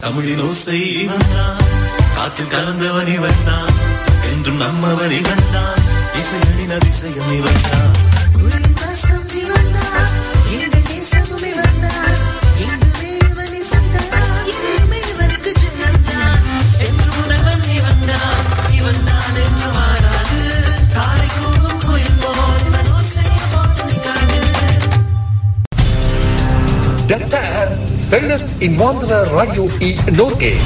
தமிழின் ஓசை இவன் தான் காற்றில் கலந்தவன் இவன் தான் என்றும் நம்மவன் இவன் தான் இசையனின் அதிசயம் இவன் தான் Detta är Sveriges invandrarradio i Norge.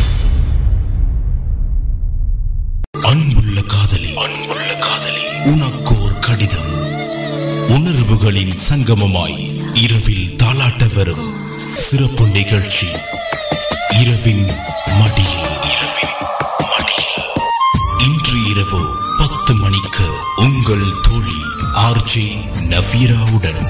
அன்புள்ள காதலி அன்புள்ள காதலி உனக்கு ஒரு கடிதம் உணர்வுகளின் சங்கமமாய் இரவில் தாலாட்ட வரும் சிறப்பு நிகழ்ச்சி இரவின் மடியில் இரவின் மடியில் இன்று இரவு பத்து மணிக்கு உங்கள் தோழி ஆர்ஜே நவீராவுடன்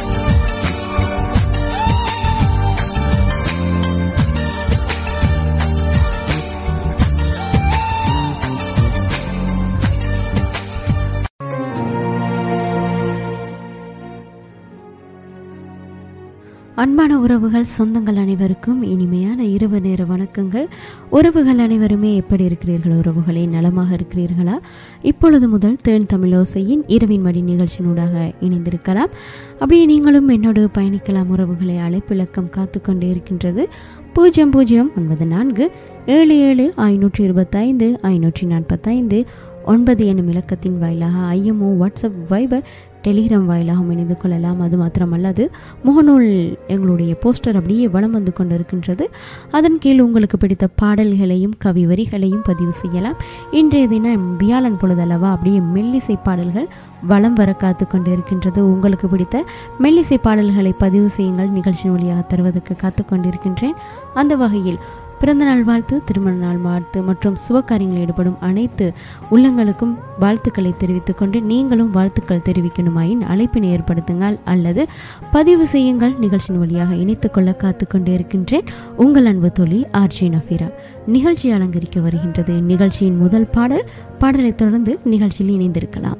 அன்பான உறவுகள் சொந்தங்கள் அனைவருக்கும் இனிமையான இரவு நேர வணக்கங்கள் உறவுகள் அனைவருமே எப்படி இருக்கிறீர்கள் உறவுகளே நலமாக இருக்கிறீர்களா இப்பொழுது முதல் தேன் தமிழோசையின் இரவின் மடி நிகழ்ச்சியினூடாக இணைந்திருக்கலாம் அப்படியே நீங்களும் என்னோடு பயணிக்கலாம் உறவுகளை அழைப்பிலக்கம் காத்து கொண்டே இருக்கின்றது பூஜ்ஜியம் பூஜ்ஜியம் ஒன்பது நான்கு ஏழு ஏழு ஐநூற்றி இருபத்தைந்து ஐநூற்றி நாற்பத்தைந்து ஒன்பது எனும் இலக்கத்தின் வாயிலாக ஐஎம்ஓ வாட்ஸ்அப் வைபர் டெலிகிராம் வாயிலாகவும் இணைந்து கொள்ளலாம் அது மாத்திரமல்லது முகநூல் எங்களுடைய போஸ்டர் அப்படியே வலம் வந்து கொண்டிருக்கின்றது அதன் கீழ் உங்களுக்கு பிடித்த பாடல்களையும் கவி வரிகளையும் பதிவு செய்யலாம் இன்றைய தினம் வியாழன் பொழுதளவா அப்படியே மெல்லிசை பாடல்கள் வலம் வர காத்து கொண்டு இருக்கின்றது உங்களுக்கு பிடித்த மெல்லிசை பாடல்களை பதிவு செய்யுங்கள் நிகழ்ச்சி வழியாக தருவதற்கு காத்து கொண்டிருக்கின்றேன் அந்த வகையில் பிறந்தநாள் வாழ்த்து திருமண நாள் வாழ்த்து மற்றும் சுபகாரியங்களில் ஈடுபடும் அனைத்து உள்ளங்களுக்கும் வாழ்த்துக்களை தெரிவித்துக் கொண்டு நீங்களும் வாழ்த்துக்கள் தெரிவிக்கணுமாயின் அழைப்பினை ஏற்படுத்துங்கள் அல்லது பதிவு செய்யுங்கள் நிகழ்ச்சியின் வழியாக இணைத்துக் கொள்ள காத்து கொண்டே இருக்கின்றேன் உங்கள் அன்பு தொழி ஆர்ஜி நஃபீரா நிகழ்ச்சி அலங்கரிக்க வருகின்றது நிகழ்ச்சியின் முதல் பாடல் பாடலைத் தொடர்ந்து நிகழ்ச்சியில் இணைந்திருக்கலாம்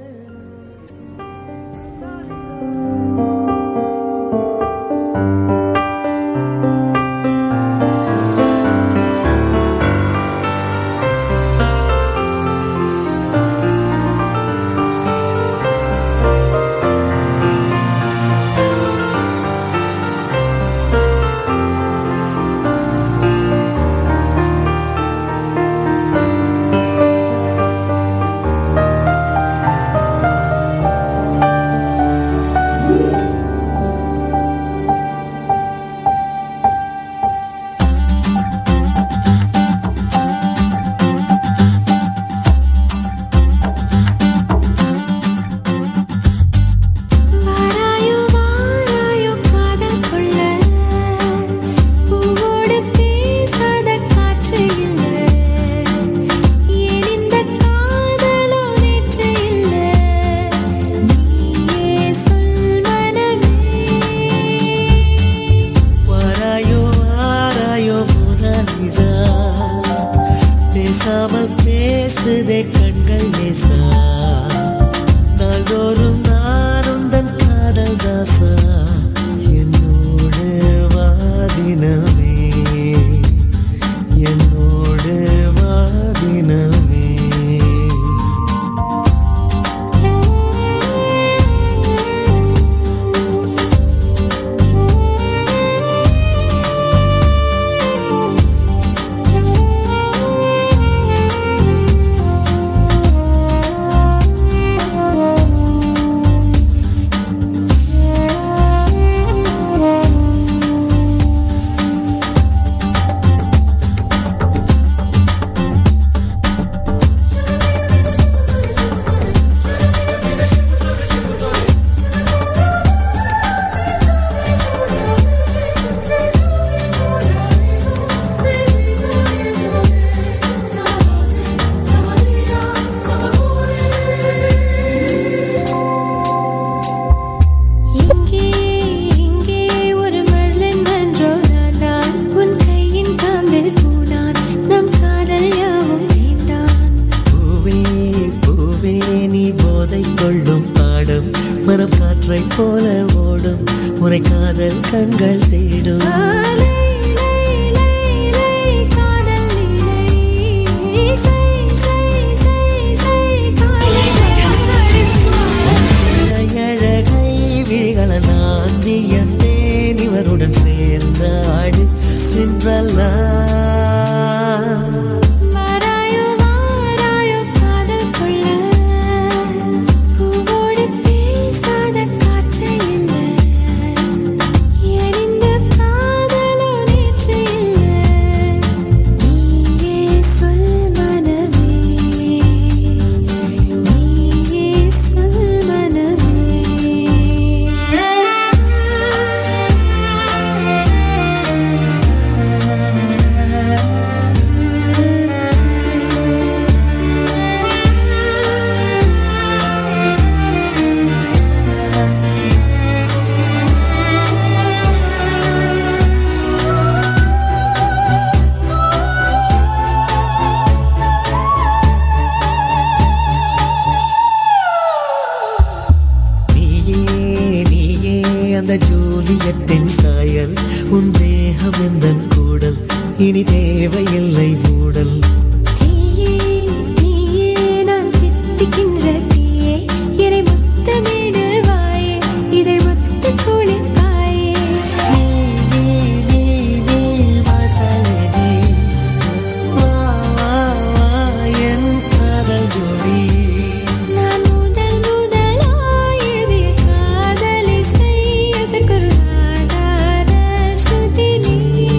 வாராயோ வாராயோ காதல் கொள்ள பூவோடு பேசாத காற்று இல்லை ஏன் இந்த காதலோ நேற்று இல்லை நீயே சொல் மனமே வாராயோ வாராயோ மோனாலிசா பேசாமல் பேசுதே கண்கள் லேசா நாள்தோறும் நானும் தன் காதல் தாசா என்னோடு வாதினமே என்னோடு வாதினமே வாராயோ சொல்லலா வாராயோ வாராயோ காதல் கொள்ள பூவோடு பேசாத காற்று இல்லை எரிந்த காதலோ நேற்று இல்லை நீயே சொல் மனமே நீயே சொல் மனமே நீயே நீயே அந்த ஜூலியட்டின் சாயல் உன் தேகம் எந்தன் கூடல் இனி தேவையில்லை மூடல் தீயே நீயே நான் தித்திக்கின்ற தீயே என்னை முத்தமிடுவாயே இதழ் முத்து குளிப்பாயே நீ நீ நீ நீ வாசலே நீ வா வா வா என் காதல் ஜோடி நான் முதல் முதலாய் எழுதிய காதலை செய்யதற்கொரு ஆதார ஸ்ருதி நீ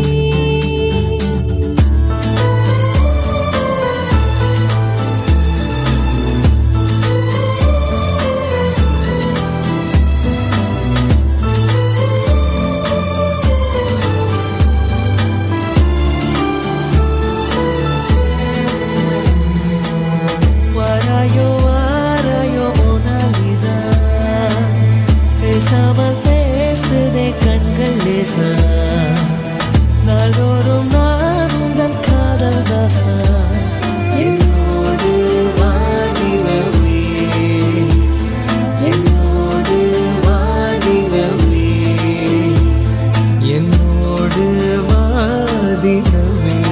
வாராயோ வாராயோ மோனாலிசா பேசாமல் பேசுதே கண்கள் லேசா நாள்தோறும் நான் உங்கள் காதல் தாசா என்னோடு வாடினவே என்னோடு வாடினவே என்னோடு வாடினவே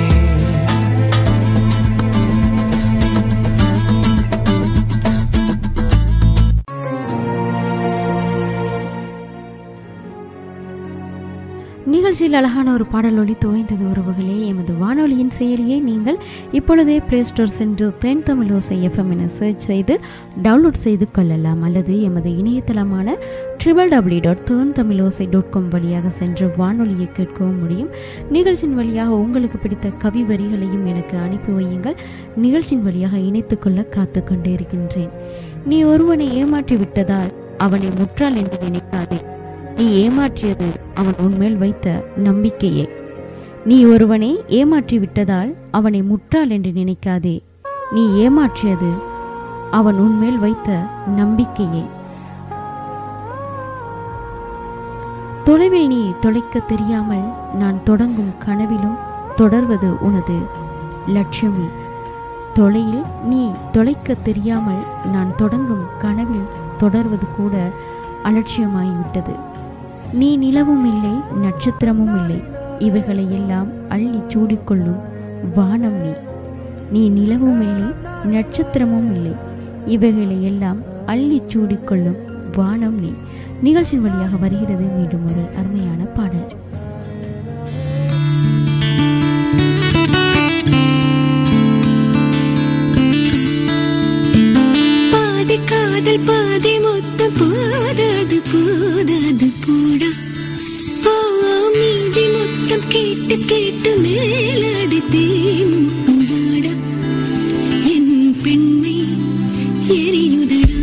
நிகழ்ச்சியில் அழகான ஒரு பாடல் ஒளி தோய்ந்தது உறவுகளே எமது வானொலியின் செயலியை நீங்கள் இப்பொழுதே பிளே ஸ்டோர் சென்று தென் தமிழ் ஓசை எஃப்எம் என சர்ச் செய்து டவுன்லோட் செய்து கொள்ளலாம் அல்லது எமது இணையதளமான ட்ரிபிள் டபிள்யூ டாட் தேர்ன் தமிழ் ஓசை டாட் காம் வழியாக சென்று வானொலியை கேட்கவும் முடியும் நிகழ்ச்சியின் வழியாக உங்களுக்கு பிடித்த கவி வரிகளையும் எனக்கு அனுப்பி வையுங்கள் நிகழ்ச்சியின் வழியாக இணைத்துக் கொள்ள காத்து கொண்டே இருக்கின்றேன் நீ ஒருவனை ஏமாற்றி விட்டதால் அவனை முற்றாள் என்று நினைக்காதே நீ ஏமாற்றியது அவன் உன்மேல் வைத்த நம்பிக்கையே நீ ஒருவனை ஏமாற்றி விட்டதால் அவனை முட்டாள் என்று நினைக்காதே நீ ஏமாற்றியது அவன் உன்மேல் வைத்த நம்பிக்கையே தொலைவில் நீ தொலைக்க தெரியாமல் நான் தொடங்கும் கனவிலும் தொடர்வது உனது லட்சியமே தொலையில் நீ தொலைக்க தெரியாமல் நான் தொடங்கும் கனவில் தொடர்வது கூட அலட்சியமாகிவிட்டது நீ நிலவும் இல்லை நட்சத்திரமும் இல்லை இவைகளை எல்லாம் அள்ளி சூடிக்கொள்ளும் வானம் நீ நீ நிலவும் இல்லை நட்சத்திரமும் இல்லை இவைகளை எல்லாம் அள்ளி சூடிக்கொள்ளும் வானம் நீ நிகழ்ச்சியின் வழியாக வருகிறது மீண்டும் ஒரு அருமையான பாடல் பாதி காதல் பாதி மொத்தம் போதாது போதாது போடா ஓ மீதி மொத்தம் கேட்டு கேட்டு மேலாடி தேமுட்டும் வாடா என் பெண்மை எரியுதடா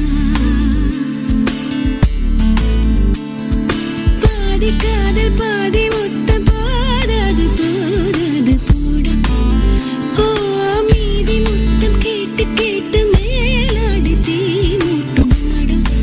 பாதி காதல் பாதி மொத்தம் போதாது போதாது போடா ஓ மீதி முத்தம் கேட்டு கேட்டு மேலாடி தீ மூட்டும் நாடம்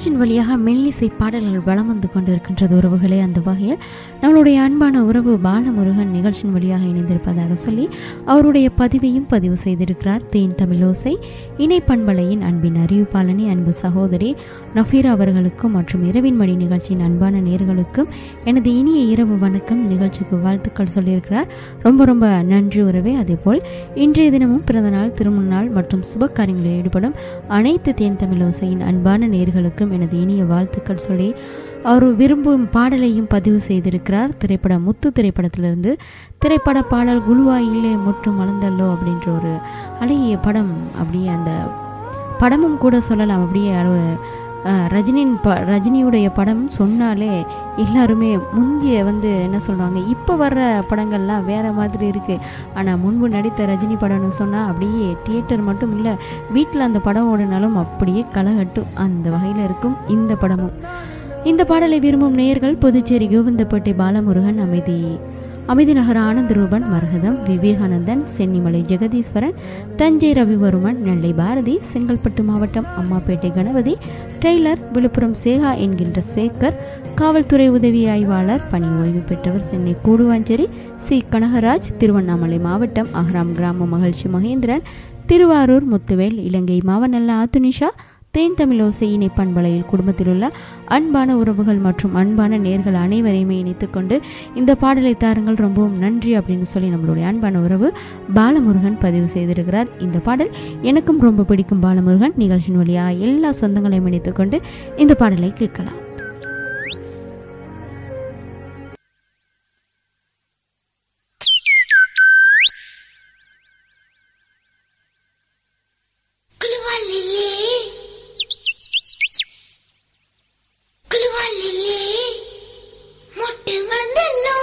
நிகழ்ச்சியின் வழியாக மெல்லிசை பாடல்கள் வலம் வந்து கொண்டிருக்கின்றது உறவுகளே அந்த வகையில் நம்மளுடைய அன்பான உறவு பாலமுருகன் நிகழ்ச்சியின் வழியாக இணைந்திருப்பதாக சொல்லி அவருடைய பதிவையும் பதிவு செய்திருக்கிறார் தேன் தமிழோசை இணை பண்பலையின் அன்பின் அறிவிப்பாளனி அன்பு சகோதரி நஃபீரா அவர்களுக்கும் மற்றும் இரவின் மணி நிகழ்ச்சியின் அன்பான நேர்களுக்கும் எனது இனிய இரவு வணக்கம் நிகழ்ச்சிக்கு வாழ்த்துக்கள் சொல்லியிருக்கிறார் ரொம்ப ரொம்ப நன்றி உறவே அதேபோல் இன்றைய தினமும் பிறந்தநாள் திருமணநாள் மற்றும் சுப காரியங்களில் ஈடுபடும் அனைத்து தேன் தமிழோசையின் அன்பான நேர்களுக்கும் எனது இனிய வாழ்த்துக்கள் சொல்லி அவர் விரும்பும் பாடலையும் பதிவு செய்திருக்கிறார் திரைப்பட முத்து திரைப்படத்திலிருந்து திரைப்பட பாடல் குழுவாயிலே முற்றும் மலர்ந்தல்லோ அப்படின்ற ஒரு அழகிய படம் அப்படியே அந்த படமும் கூட சொல்லலாம் அப்படியே ஒரு அஹ், ரஜினியின் ப ரஜினியுடைய படம் சொன்னாலே எல்லாருமே முந்திய வந்து என்ன சொல்கிறாங்க இப்போ வர்ற படங்கள்லாம் வேறு மாதிரி இருக்குது ஆனால் முன்பு நடித்த ரஜினி படம்னு சொன்னால் அப்படியே தியேட்டர் மட்டும் இல்லை வீட்டில் அந்த படம் ஓடினாலும் அப்படியே கலகட்டும் அந்த வகையில் இருக்கும் இந்த படமும் இந்த பாடலை விரும்பும் நேயர்கள் புதுச்சேரி கோவிந்தப்பேட்டை பாலமுருகன் அமைதி அமைதி நகர ஆனந்தரூபன் மரகதம் விவேகானந்தன் சென்னிமலை ஜெகதீஸ்வரன் தஞ்சை ரவிவர்மன் நெல்லை பாரதி செங்கல்பட்டு மாவட்டம் அம்மாப்பேட்டை கணபதி டெய்லர் விழுப்புரம் சேகா என்கின்ற சேகர் காவல்துறை உதவி ஆய்வாளர் பணி ஓய்வு பெற்றவர் சென்னை கூடுவாஞ்சேரி சி கனகராஜ் திருவண்ணாமலை மாவட்டம் அகராம் கிராம மகிழ்ச்சி மகேந்திரன் திருவாரூர் முத்துவேல் இலங்கை மாவனல்ல ஆத்துனிஷா தேன் தமிழோசை இணை பண்பலையில் குடும்பத்தில் உள்ள அன்பான உறவுகள் மற்றும் அன்பான நேர்கள் அனைவரையுமே இணைத்துக் கொண்டு இந்த பாடலை தாருங்கள் ரொம்பவும் நன்றி அப்படின்னு சொல்லி நம்மளுடைய அன்பான உறவு பாலமுருகன் பதிவு செய்திருக்கிறார் இந்த பாடல் எனக்கும் ரொம்ப பிடிக்கும் பாலமுருகன் நிகழ்ச்சியின் வழியாக எல்லா சொந்தங்களையும் இணைத்துக் கொண்டு இந்த பாடலை கேட்கலாம் குலுவாலிலே குலுவாலிலே மொட்டை மலர்ந்தல்லோ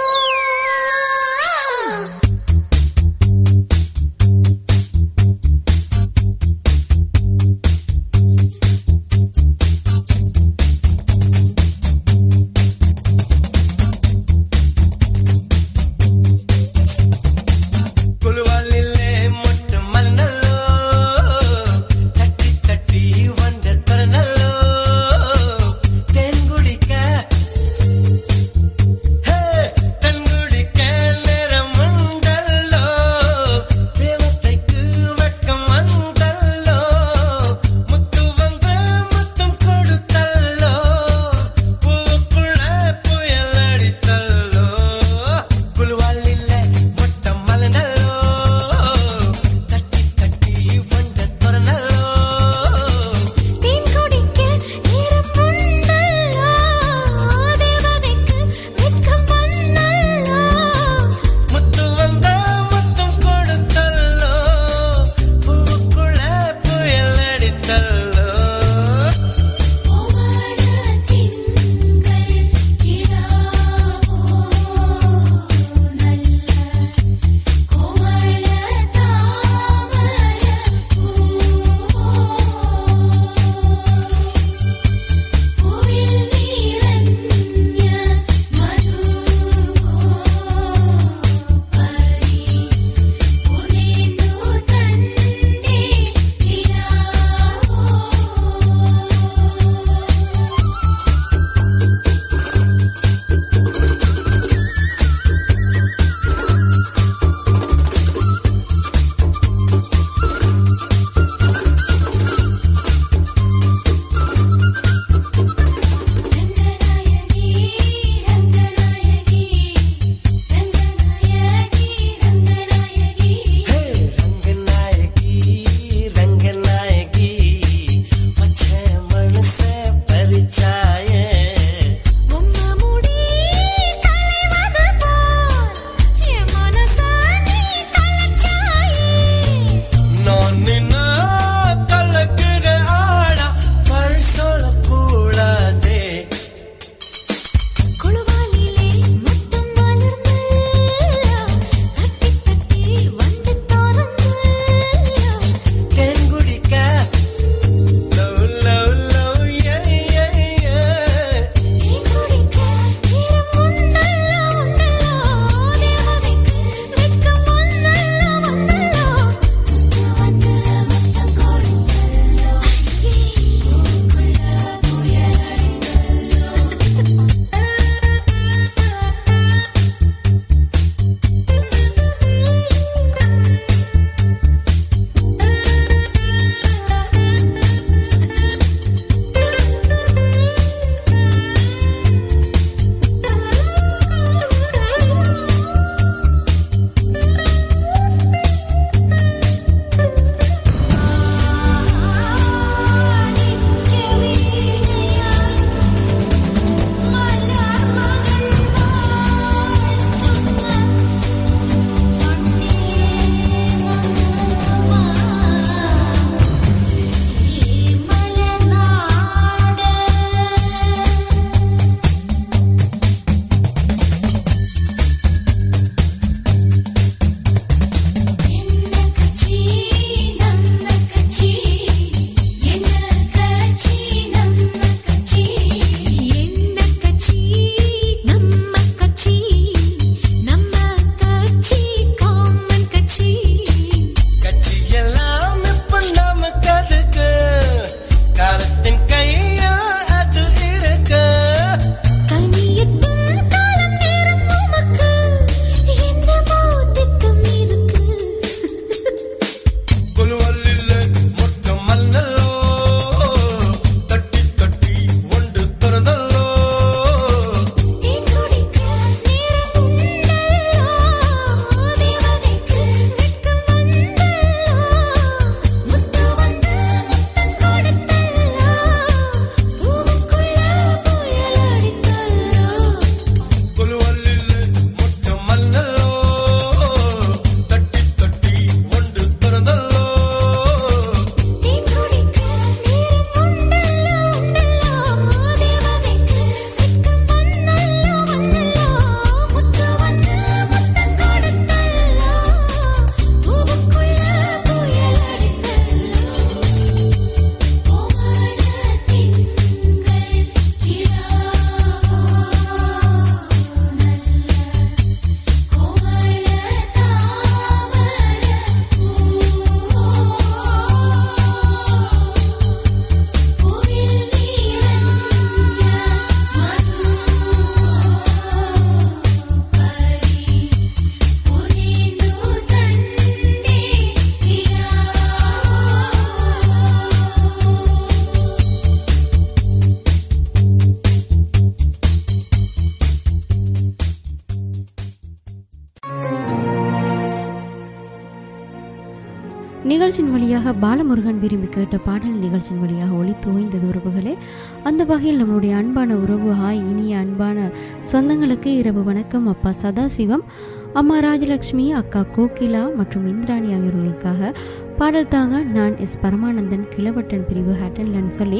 நிகழ்ச்சியின் வழியாக பாலமுருகன் விரும்பி கேட்ட பாடல் நிகழ்ச்சியின் வழியாக ஒளி தோய்ந்தது உறவுகளே அந்த வகையில் நம்மளுடைய அன்பான உறவு ஹாய் இனிய அன்பான சொந்தங்களுக்கு இரவு வணக்கம் அப்பா சதாசிவம் அம்மா ராஜலக்ஷ்மி அக்கா கோகிலா மற்றும் இந்திராணி ஆகியோர்களுக்காக பாடல் தாங்க நான் எஸ் பரமானந்தன் கிளவட்டன் பிரிவு ஹேட்டன்லன்னு சொல்லி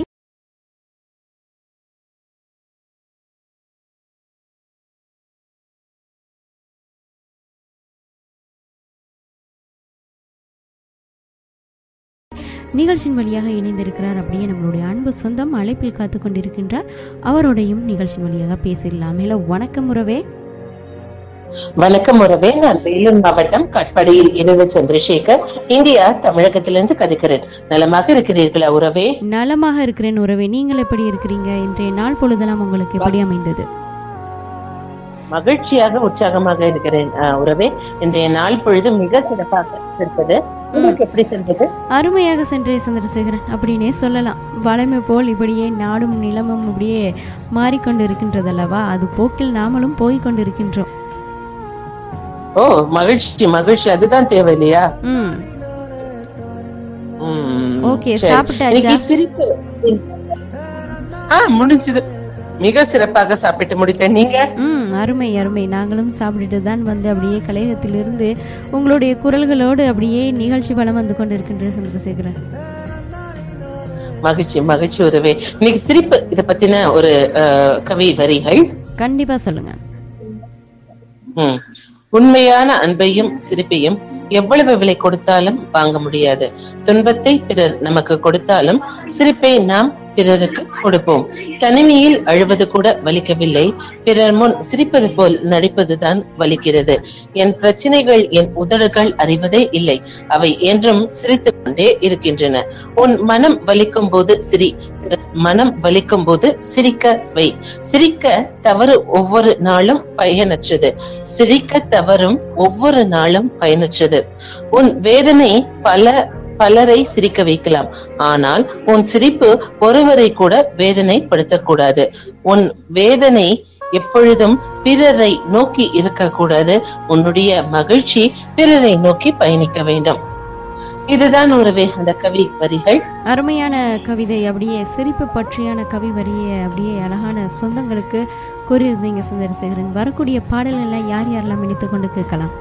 நிகழ்ச்சியின் வழியாக இணைந்திருக்கிறார் அப்படியே நம்மளுடைய அன்பு சொந்தம் அழைப்பில் காத்து கொண்டிருக்கின்றார் அவரோடையும் நிகழ்ச்சியின் வழியாக பேசிடலாம் ஹலோ வணக்கம் உறவே வணக்கம் உறவே நான் வேலூர் மாவட்டம் கட்படியில் இரவு சந்திரசேகர் இந்தியா தமிழகத்திலிருந்து கதைக்கிறேன் நலமாக இருக்கிறீர்களா உறவே நலமாக இருக்கிறேன் உறவே நீங்கள் எப்படி இருக்கிறீங்க இன்றைய நாள் பொழுதெல்லாம் உங்களுக்கு எப்படி அமைந்தது மகிழ்ச்சியாக உற்சாகமாக இருக்கிறேன் அஹ், உறவே இன்றைய நாள் பொழுது மிக சிறப்பாக இருப்பது உங்களுக்கு எப்படி சென்றது அருமையாக சென்றே சந்திரசேகரன் அப்படின்னே சொல்லலாம் வளமை போல் இப்படியே நாடும் நிலமும் இப்படியே மாறிக்கொண்டு இருக்கின்றதல்லவா அது போக்கில் நாமளும் போய்க் கொண்டிருக்கின்றோம் ஓ மகிழ்ச்சி மகிழ்ச்சி அதுதான் தேவை இல்லையா ம் ம், Okay, சரி. சாப்பிட்டாச்சா? இன்னைக்கு சிரிப்பு ஆ முடிஞ்சது மிக சிறப்பாக சாப்பிட்டு முடித்தேன் நீங்க ம் அருமை அருமை நாங்களும் சாப்பிட்டுட்டு தான் வந்து அப்படியே கலையகத்திலிருந்து உங்களுடைய குரல்களோடு அப்படியே நிகழ்ச்சி பலம் வந்து கொண்டிருக்கின்றது சந்திரசேகரன் மகிழ்ச்சி மகிழ்ச்சி உறவே இன்னைக்கு சிரிப்பு இத பத்தின ஒரு அஹ், கவி வரிகள் கண்டிப்பா சொல்லுங்க ம். உண்மையான அன்பையும் சிரிப்பையும் எவ்வளவு விலை கொடுத்தாலும் வாங்க முடியாது துன்பத்தை பிறர் நமக்கு கொடுத்தாலும் சிரிப்பை நாம் பிறருக்கு கொடுப்போம் தனிமையில் அழுவது கூட வலிக்கவில்லை பிறர் முன் சிரிப்பது போல் நடிப்பதுதான் வலிக்கிறது என் பிரச்சனைகள் என் உதடுகள் அறிவதே இல்லை அவை என்றும் சிரித்துக் கொண்டே இருக்கின்றன உன் மனம் வலிக்கும் போது சிரி பிறர் மனம் வலிக்கும் போது சிரிக்க வை சிரிக்க தவறு ஒவ்வொரு நாளும் பயனற்றது சிரிக்க தவறும் ஒவ்வொரு நாளும் பயனற்றது உன் வேதனை பல பலரை சிரிக்க வைக்கலாம் ஆனால் உன் சிரிப்பு ஒருவரை கூட வேதனைப்படுத்தக்கூடாது உன் வேதனை எப்பொழுதும் பிறரை நோக்கி இருக்கக்கூடாது உன்னுடைய மகிழ்ச்சி பிறரை நோக்கி பயணிக்க வேண்டும் இதுதான் ஒருவே அந்த கவி வரிகள் அருமையான கவிதை அப்படியே சிரிப்பு பற்றியான கவி வரியை அப்படியே அழகான சொந்தங்களுக்கு கூறியிருந்தீங்க சந்திரசேகரன் வரக்கூடிய பாடல் எல்லாம் யார் யாரெல்லாம் இணைத்து கொண்டு கேட்கலாம்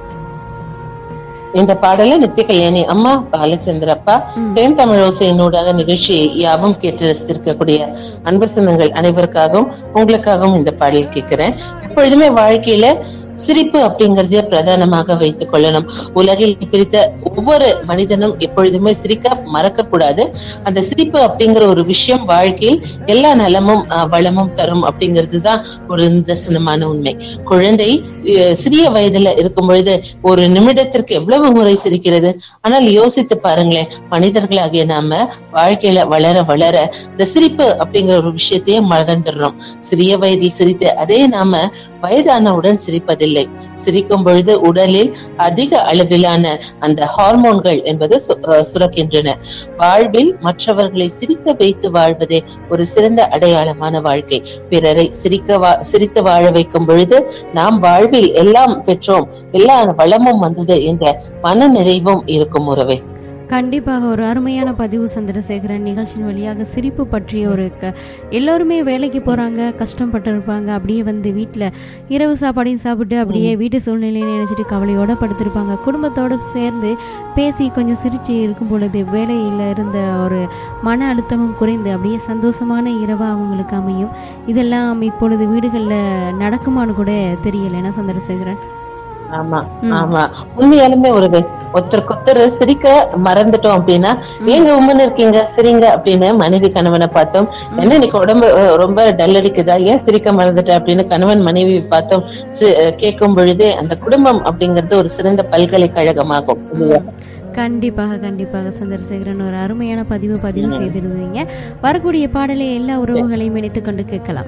இந்த பாடல நித்திய கல்யாணி அம்மா பாலச்சந்திரப்பா தென் தமிழோசையினூடாக நிகழ்ச்சியை யாவும் கேட்டு ரசித்திருக்கக்கூடிய அன்பு சொந்தங்கள் அனைவருக்காகவும் உங்களுக்காகவும் இந்த பாடல் கேட்கிறேன் எப்பொழுதுமே வாழ்க்கையில சிரிப்பு அப்படிங்கறதே பிரதானமாக வைத்துக் கொள்ளணும் உலகில் பிரித்த ஒவ்வொரு மனிதனும் எப்பொழுதுமே சிரிக்க மறக்க கூடாது அந்த சிரிப்பு அப்படிங்கிற ஒரு விஷயம் வாழ்க்கையில் எல்லா நலமும் அஹ், வளமும் தரும் அப்படிங்கிறது தான் ஒரு நிதர்சனமான உண்மை குழந்தை அஹ், சிறிய வயதுல இருக்கும் பொழுது ஒரு நிமிடத்திற்கு எவ்வளவு முறை சிரிக்கிறது ஆனால் யோசித்து பாருங்களேன் மனிதர்களாகிய நாம வாழ்க்கையில வளர வளர இந்த சிரிப்பு அப்படிங்கிற ஒரு விஷயத்தையே மறந்துடுறோம் சிறிய வயதில் சிரித்த அதே நாம வயதானவுடன் சிரிப்பதில்லை சிரிக்கும் பொழுது உடலில் அதிக அளவிலான அந்த ஹார்மோன்கள் என்பது சு- அஹ் சுரக்கின்றன வாழ்வில் மற்றவர்களை சிரிக்க வைத்து வாழ்வதே ஒரு சிறந்த அடையாளமான வாழ்க்கை பிறரை சிரிக்க வா சிரித்து வாழ வைக்கும் பொழுது நாம் வாழ்வில் எல்லாம் பெற்றோம் எல்லா வளமும் வந்தது என்ற மன நிறைவும் இருக்கும் உறவே கண்டிப்பாக ஒரு அருமையான பதிவு சந்திரசேகரன் நிகழ்ச்சியின் வழியாக சிரிப்பு பற்றிய ஒரு க எல்லோருமே வேலைக்கு போகிறாங்க கஷ்டப்பட்டு இருப்பாங்க அப்படியே வந்து வீட்டில் இரவு சாப்பாடையும் சாப்பிட்டு அப்படியே வீட்டு சூழ்நிலையை நினைச்சிட்டு கவலையோட படுத்திருப்பாங்க குடும்பத்தோடு சேர்ந்து பேசி கொஞ்சம் சிரிச்சு இருக்கும் பொழுது வேலையில் இருந்த ஒரு மன அழுத்தமும் குறைந்து அப்படியே சந்தோஷமான இரவாக அவங்களுக்கு அமையும் இதெல்லாம் இப்பொழுது வீடுகளில் நடக்குமான்னு கூட தெரியல என்ன சந்திரசேகரன் ஆமா ம். ஆமா உண்மையாலுமே ஒரு ஒருத்தருக்கு ஒருத்தர் சிரிக்க மறந்துட்டோம் அப்படின்னா ஏங்க உம்மன் இருக்கீங்க சிரிங்க அப்படின்னு மனைவி கணவனை பார்த்தோம் என்ன இன்னைக்கு உடம்பு அஹ், ரொம்ப டல் அடிக்குதா ஏன் சிரிக்க மறந்துட்ட அப்படின்னு கணவன் மனைவி பார்த்தோம் சி- அஹ், கேட்கும் பொழுதே அந்த குடும்பம் அப்படிங்கிறது ஒரு சிறந்த பல்கலைக்கழகமாகும் இல்லையா? கண்டிப்பாக கண்டிப்பாக சந்திரசேகரன் ஒரு அருமையான பதிவு பதிவு செய்திருந்தீங்க வரக்கூடிய பாடலை எல்லா உறவுகளையும் இணைத்துக் கொண்டு கேட்கலாம்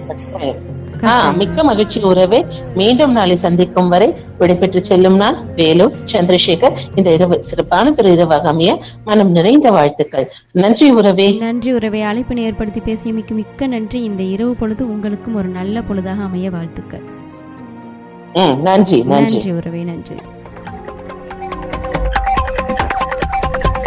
ஆஹ் மிக்க மகிழ்ச்சி உறவே மீண்டும் நாளை சந்திக்கும் வரை விடைபெற்று செல்லும் நான் வேலு சந்திரசேகர் இந்த இரவு சிறப்பான ஒரு இரவாக அமைய மனம் நிறைந்த வாழ்த்துக்கள் நன்றி உறவே நன்றி உறவை அழைப்பினை ஏற்படுத்தி பேசியமைக்கு மிக்க நன்றி இந்த இரவு பொழுது உங்களுக்கும் ஒரு நல்ல பொழுதாக அமைய வாழ்த்துக்கள் ம் நன்றி நன்றி நன்றி உறவே நன்றி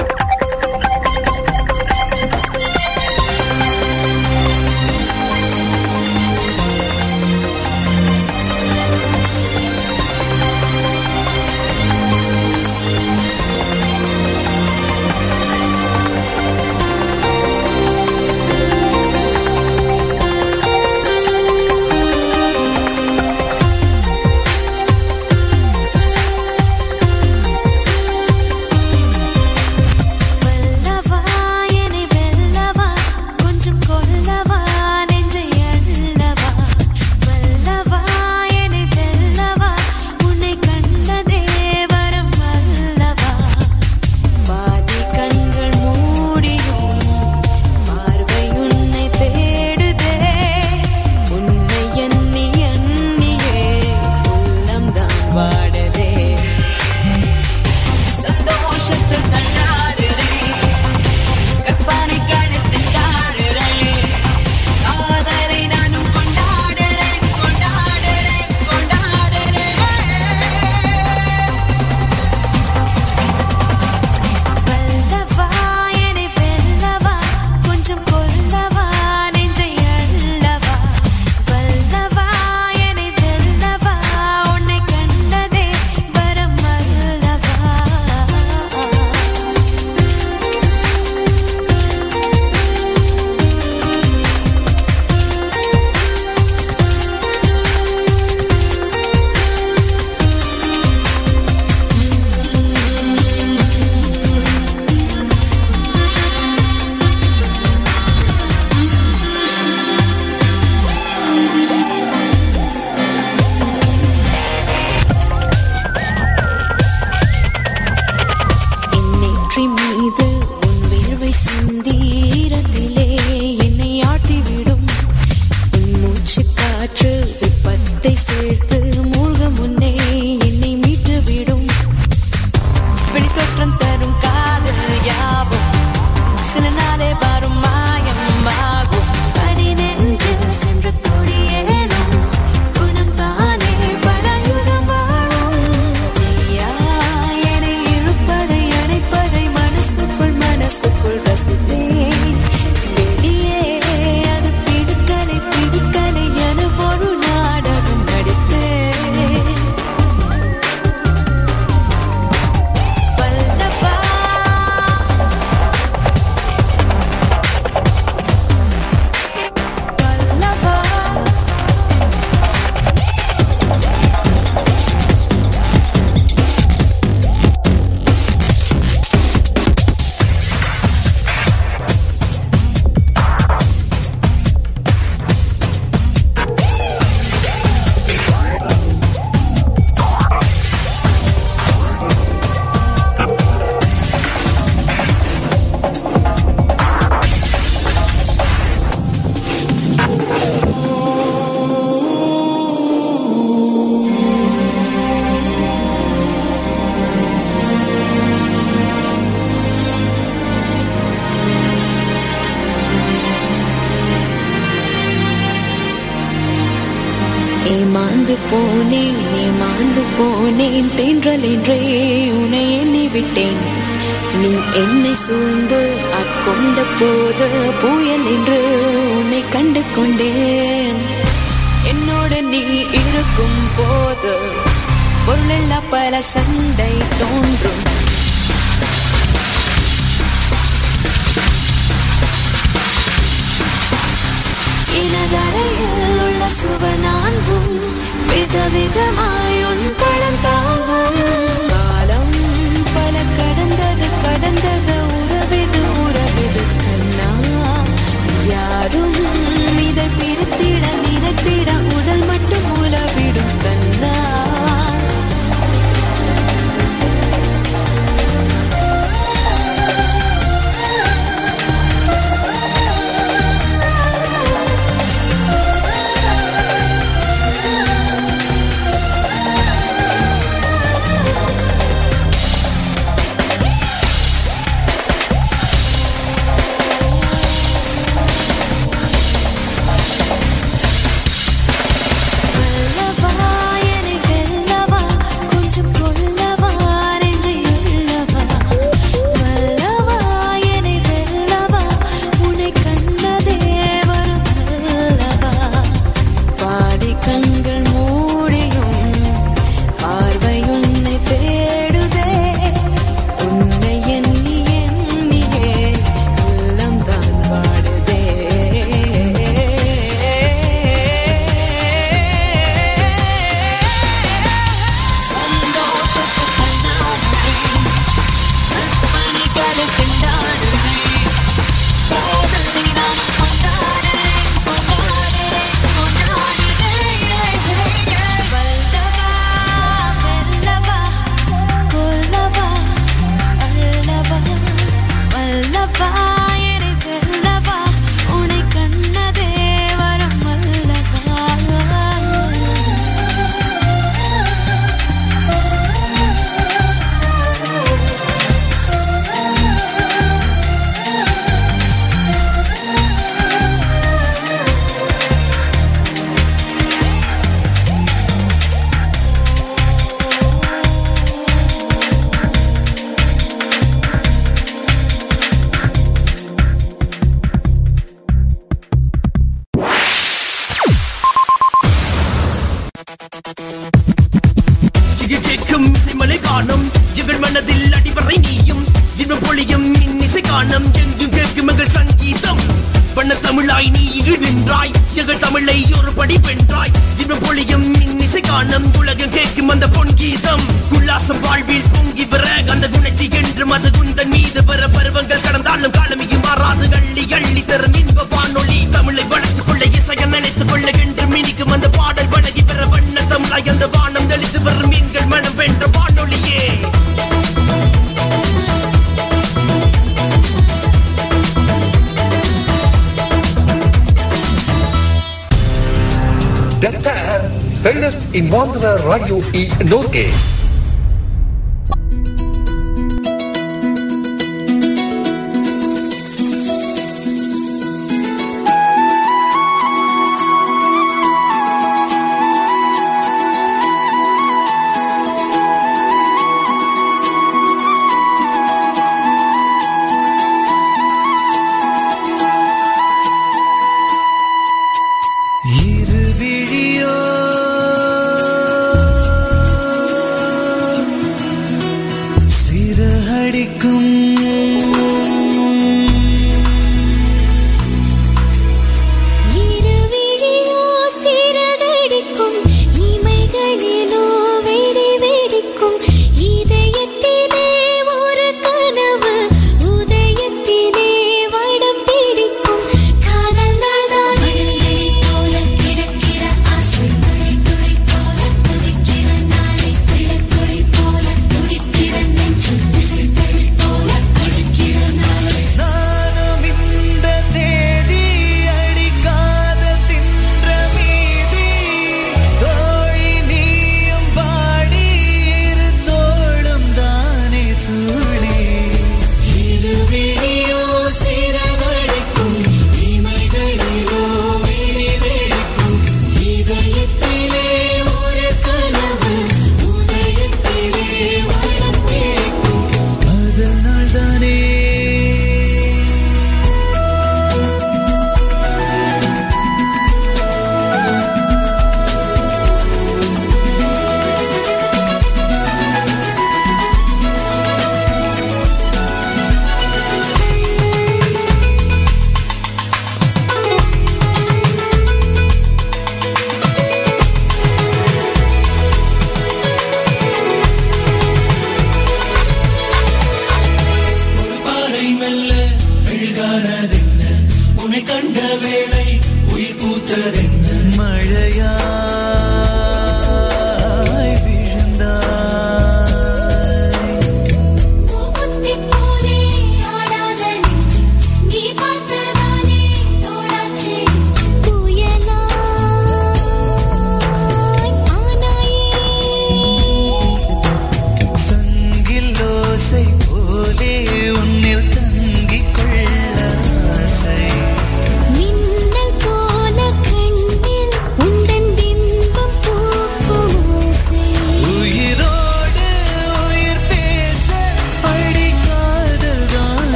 மாந்து போனேன் நீ மாந்து போனேன் தென்றல் என்றே உன்னை எண்ணி விட்டேன் நீ என்னை சூழ்ந்து ஆட்கொண்ட போது புயல் என்று உன்னை கண்டு கொண்டேன் என்னோட நீ இருக்கும் போது பொருளெல்லா பல சண்டை தோன்றும் இனதரையில் உள்ள சுவனாங்கும் விதவிதமாய் உன் படம் தாங்கும் காலம் பல கடந்தது கடந்தது உறவிது உறவிது கண்ணா யாரும் இதை பிரித்திட நினைத்திட உடல் மட்டும் உலவிடும் கண்ணா வல்லவா என்னை வெல்லவா கொஞ்சம் கொல்லவா நெஞ்சை எல்லவா வல்லவா என்னை வெல்லவா உன்னை கண்டதே வரும் அல்லவா பாதி கண்கள் மூடியும் பார்வை உன்னை தேடுதே உன்னை எண்ணி எண்ணியே உள்ளம் தான் வாடுதே சந்தோஷத்து கண்ணாடுவேன் கற்பனைகளை பின்னாடுவேன் காதலை நான் கொண்டாடுறேன் கொண்டாடுறேன் கொண்டாடுறேன் வல்லவா வெல்லவா கொல்லவா அள்ளவா வல்லவா என்னை வெல்லவா உன்னை கண்ணதே வரும் அல்லவா இங்கு கேட்கும் இசைமலை காணும் எங்கள் மனதில் அடிவரை நீயும் இன்னும் பொழியும் இன்னிசை காணும் எங்கும் கேட்கும் எங்கள் சங்கீதம் பண்ண தமிழாய் நீ இங்கு நின்றாய் எங்கள் தமிழை ஒரு படி வென்றாய் இன்னும் பொழியும் இன்னிசை காணும் உலகம் கேட்கும் அந்த பொன் கீதம் உல்லாசம் வாழ்வில் பொங்கி வர அந்த குணச்சி என்று மத குந்தன் மீது வர பருவங்கள் கடந்தாலும் காலமியும் மாறாது அள்ளி அள்ளி தரும் இன்ப வானொலி தமிழை வளர்த்துக் கொள்ள இசைய நினைத்துக் கொள்ள என்று மினிக்கும் அந்த பாடல் வழங்கி பெற வண்ண தமிழாய் அந்த வானம் தெளித்து வரும் மீன்கள் மனம் வென்ற வானொலியே Detta Sändning Invandrare Radio i Norge. இருவிழியோ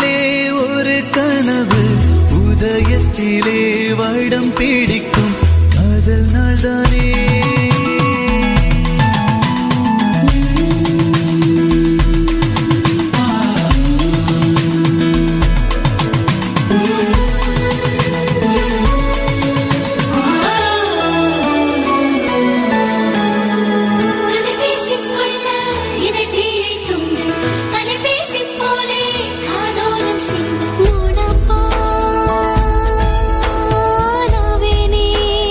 உறக்கத்திலே ஒரு கனவு உதயத்திலே வடம் பிடிக்கும் காதல் நாள்தானே கலைபேசிக் கொள்ள இதழ்தீயை துண்டு. கலைபேசிப் போலே காதோரம் சிந்து. மோனப்பானாவேனே.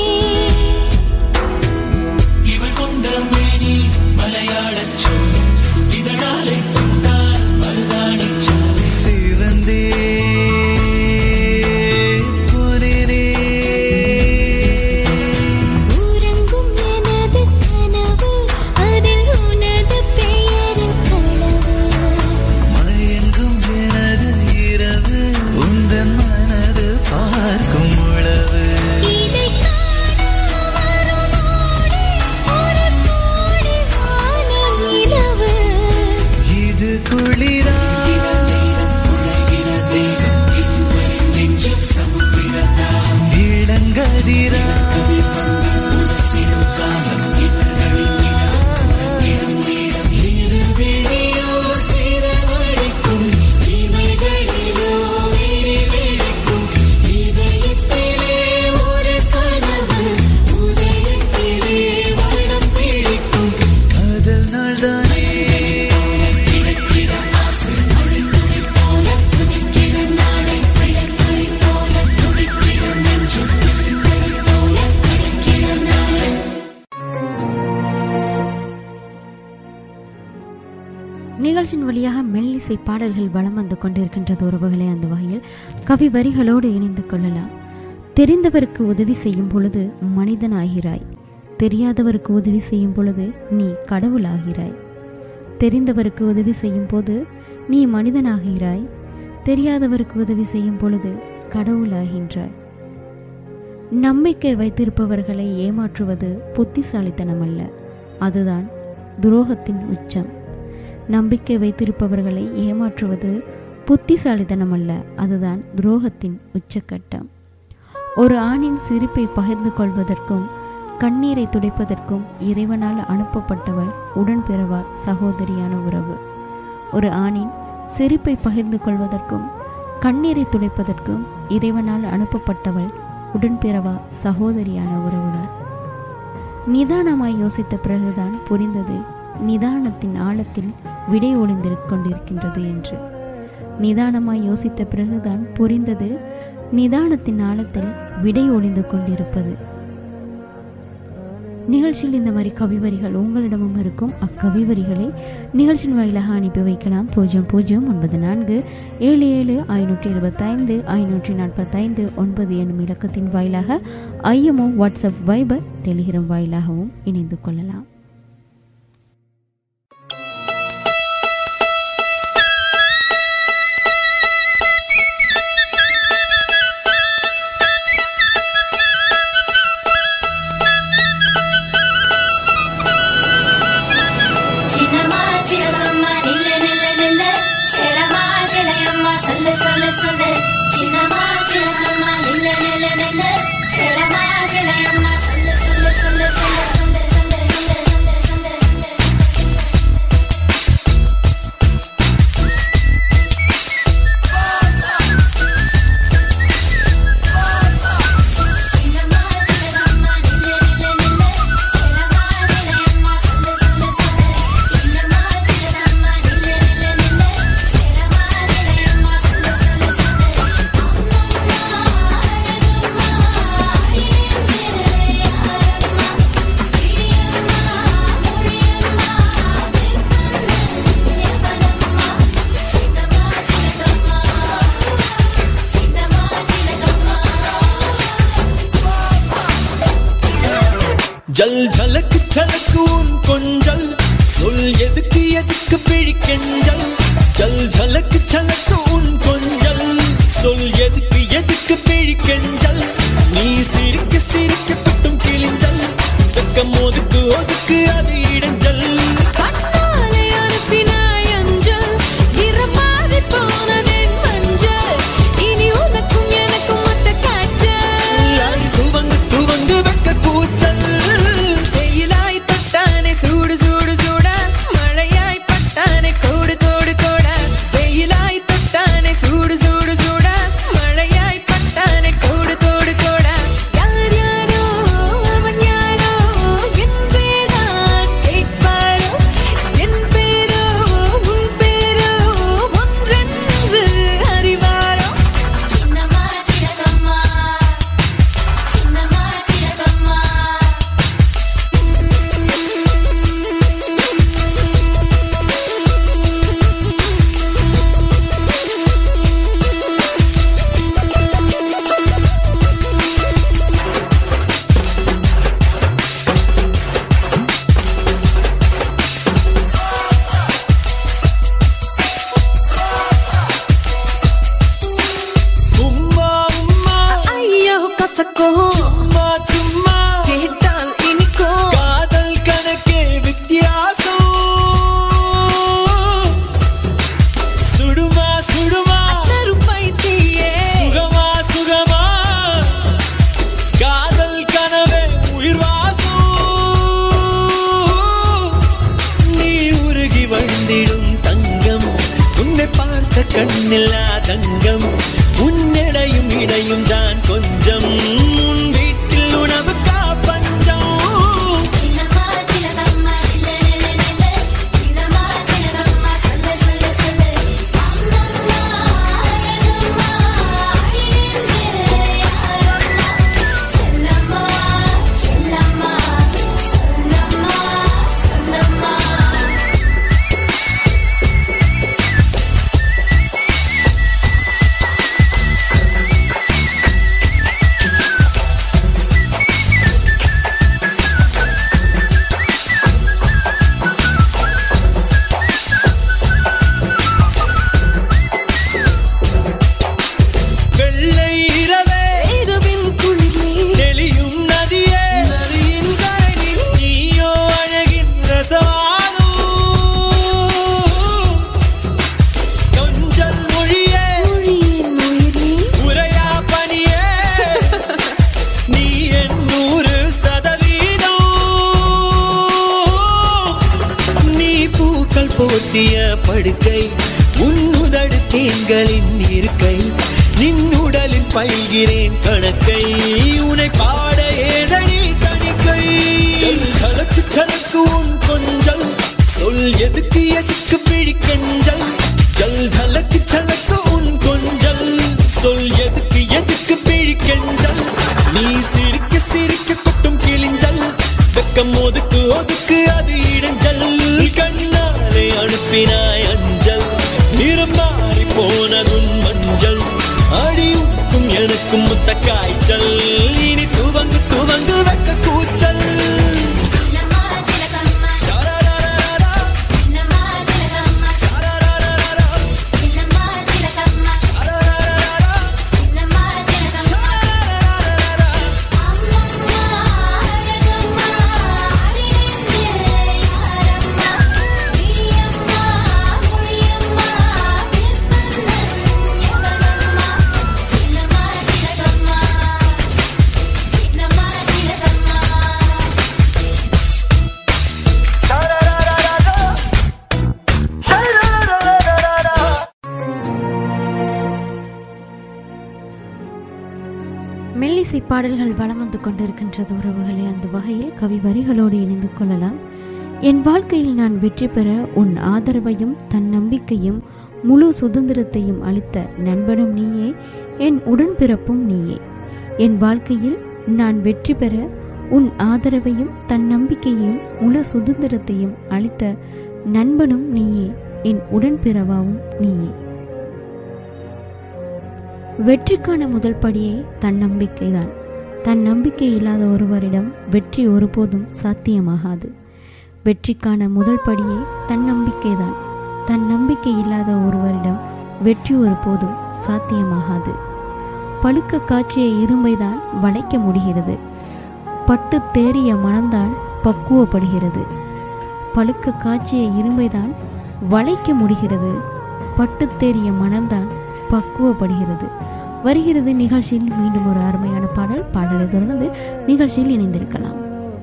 இவள் கொண்ட மேனி மலையாளச் சோறு இதழாலை தொட்டால் மருதாணிச் சாறு சிவந்தே போனேனே உறங்கும் எனது கனவு அதில் உனது பெயரின் களவு மயங்கும் எனது இரவு உந்தன் மனது பார்க்கும் உழவு இதை காண வருமோடி ஒரு கோடி வானம் நிலவு இது குளிரா இளங்கதிரா இமைகளிலோ விழி விழிக்கும் இதயத்திலே ஒரு கனவு உதயத்திலே வடம் பிடிக்கும் காதல் நாள்தானே நிகழ்ச்சியின் வழியாக மெல்லிசை பாடல்கள் வலம் வந்து கொண்டிருக்கின்றது உறவுகளே அந்த வகையில் கவி வரிகளோடு இணைந்து கொள்ளலாம் தெரிந்தவருக்கு உதவி செய்யும் பொழுது மனிதனாகிறாய் தெரியாதவருக்கு உதவி செய்யும் பொழுது நீ கடவுளாகிறாய் தெரிந்தவருக்கு உதவி செய்யும் போது நீ மனிதனாகிறாய் தெரியாதவருக்கு உதவி செய்யும் பொழுது கடவுளாகின்றாய் நம்பிக்கை வைத்திருப்பவர்களை ஏமாற்றுவது புத்திசாலித்தனம் அல்ல அதுதான் துரோகத்தின் உச்சம் நம்பிக்கை வைத்திருப்பவர்களை ஏமாற்றுவது புத்திசாலித்தனம் அல்ல அதுதான் துரோகத்தின் உச்சக்கட்டம் ஒரு ஆணின் சிரிப்பை பகிர்ந்து கொள்வதற்கும் கண்ணீரை துடைப்பதற்கும் இறைவனால் அனுப்பப்பட்டவள் உடன்பிறவா சகோதரியான உறவு ஒரு ஆணின் சிரிப்பை பகிர்ந்து கொள்வதற்கும் கண்ணீரை துடைப்பதற்கும் இறைவனால் அனுப்பப்பட்டவள் உடன்பிறவா சகோதரியான உறவுதான் நிதானமாய் யோசித்த பிறகுதான் புரிந்தது நிதானத்தின் ஆழத்தில் விடை ஒளிந்திருக் கொண்டிருக்கின்றது என்று நிதானமாய் யோசித்த பிறகுதான் புரிந்தது நிதானத்தின் ஆழத்தில் விடை ஒளிந்து கொண்டிருப்பது நிகழ்ச்சியில் இந்த மாதிரி கவிவரிகள் உங்களிடமும் இருக்கும் அக்கவிவரிகளை நிகழ்ச்சியின் வாயிலாக அனுப்பி வைக்கலாம் பூஜ்ஜியம் பூஜ்ஜியம் ஒன்பது நான்கு ஏழு ஏழு ஐநூற்றி இருபத்தைந்து ஐநூற்றி நாற்பத்தைந்து ஒன்பது என்னும் இலக்கத்தின் வாயிலாக ஐஎம்ஓ வாட்ஸ்அப் வைபர் டெலிகிராம் வாயிலாகவும் இணைந்து கொள்ளலாம் சின்னம்மா சின்னம்மா நில்ல நில்ல நில்ல சேலம்மா சேலையம்மா சொல்ல சொல்ல சொல்ல சின்னம்மா சின்னம்மா நில்ல நில்ல நில்ல சேலம்மா சேலையம்மா சொல்ல சொல்ல சொல்ல சொல்ல சொல்ல சொல்ல சொல்ல சொல்ல சொல்ல சொல்ல சின்னம்மா சின்னம்மா நில்ல நில்ல நில்ல சேலம்மா சேலையம்மா சொல்ல சொல்ல சொல்ல சின்னம்மா சின்னம்மா நில்ல நில்ல நில்ல சேலம்மா சேலையம்மா சொல்ல சொல்ல சொல்ல அம்மம்மா அழகம்மா அழியும் சேலையாரம்மா கிழியம்மா மொழியம்மா வெப்பந்தன் எவனம்மா சின்னம்மா சின்னம்மா சின்னம்மா சின்னம்மா ஜல் ஜலக்கு ஜலக்கு உன் கொஞ்சல் சொல் எதுக்கு எதுக்கு பிழிக்கெஞ்சல் ஜல் ஜலக்கு ஜலக்கு உன் கொஞ்சல் சொல் எதுக்கு எதுக்கு பிழிக்கெஞ்சல் நீ சிரிக்க சிரிக்க பட்டும் கிழிஞ்சல் வெக்கம் ஒதுக்கு ஒதுக்கு அது இடைஞ்சல் கண்ணாலே அனுப்பினாய் அஞ்சல் இரமாதி போனதென் மஞ்சள் நிலா தங்கம் உன்னடையும் இடையும் தான் கொஞ்சம் உன் வீட்டில் உணவுக்கா பஞ்சம் சின்னம்மா சிலகம்மா நில்ல நில்ல நில்ல சின்னம்மா சிலகம்மா சொல்ல சொல்ல சொல்ல அம்மம்மா அழகம்மா அடி நெஞ்சே யாரம்மா செல்லம்மா செல்லம்மா சொல்லம்மா சொல்லம்மா வெள்ளை இரவே இரவின் குளிர்மே தெளியும் நதியே நதியின் கரையில் நீயோ அழகின் ரசவானோ கொஞ்சல் மொழியே மொழியின் உயிர் நீ உரையா பணியே நீ என் நூறு சதவீதம் நீ பூக்கள் போர்த்திய படுக்கை உன் உதடு தேன்களின் இருக்கை நின் உடலில் பயில்கிறேன் கணக்கை உனை பாட ஏதடி தணிக்கை ஜல் கலக்கு சலக்கு உன் கொஞ்சல் சொல் எதுக்கு எதுக்கு பிடிக்கஞ்சல் ஜல் ஜலக்கு சலக்கு உன் கொஞ்சல் சொல் எதுக்கு எதுக்கு பிழிக்கெஞ்சல் நீ சிரிக்க சிரிக்க கொட்டும் கிழிஞ்சல் வெக்கம் ஒதுக்கு ஒதுக்கு அது இடைஞ்சல் கண்ணாலே அனுப்பினாய் அஞ்சல் நிறம் மாறி போனதுன் மஞ்சள் அடியுக்கும் எனக்கும் முத்த காய்ச்சல் இனி துவங்கு துவங்கு வெக்க கூச்சல் சின்னம்மா சிலகம்மா ஷரரரரரா, சின்னம்மா சிலகம்மா ஷரரரரரா, சின்னம்மா சிலகம்மா ஷரரரரரா, சின்னம்மா சிலகம்மா ஷரரரரரா. அம்மம்மா அழகம்மா அடி நெஞ்சே யாரம்மா விழியம்மா மொழியம்மா பிற்பந்தன் யவனம்மா சின்னம்மா சிலகம்மா சின்னம்மா சிலகம்மா மெல்லிசை பாடல்கள் வலம் வந்து கொண்டிருக்கின்றது உறவுகளே அந்த வகையில் கவி வரிகளோடு இணைந்து கொள்ளலாம் என் வாழ்க்கையில் நான் வெற்றி பெற உன் ஆதரவையும் தன் நம்பிக்கையும் முழு சுதந்திரத்தையும் அளித்த நண்பனும் நீயே என் உடன்பிறப்பும் நீயே என் வாழ்க்கையில் நான் வெற்றி பெற உன் ஆதரவையும் தன் நம்பிக்கையையும் முழு சுதந்திரத்தையும் அளித்த நண்பனும் நீயே என் உடன்பிறவாவும் நீயே வெற்றிக்கான முதல் படியே தன்னம்பிக்கைதான் தன் நம்பிக்கை இல்லாத ஒருவரிடம் வெற்றி ஒருபோதும் சாத்தியமாகாது வெற்றிக்கான முதல் படியே தன்னம்பிக்கைதான் தன் நம்பிக்கை இல்லாத ஒருவரிடம் வெற்றி ஒருபோதும் சாத்தியமாகாது பழுக்க காய்ச்சிய இரும்பைதான் வளைக்க முடிகிறது பட்டு தேறிய மனம்தான் பக்குவப்படுகிறது பழுக்க காய்ச்சிய இரும்பைதான் வளைக்க முடிகிறது பட்டு தேறிய மனம்தான் பக்குவப்படுகிறது வருகிறது நிகழ்ச்சியில் மீண்டும் ஒரு அருமையான பாடல் பாடலை தொடர்ந்து நிகழ்ச்சியில் இணைந்திருக்கலாம்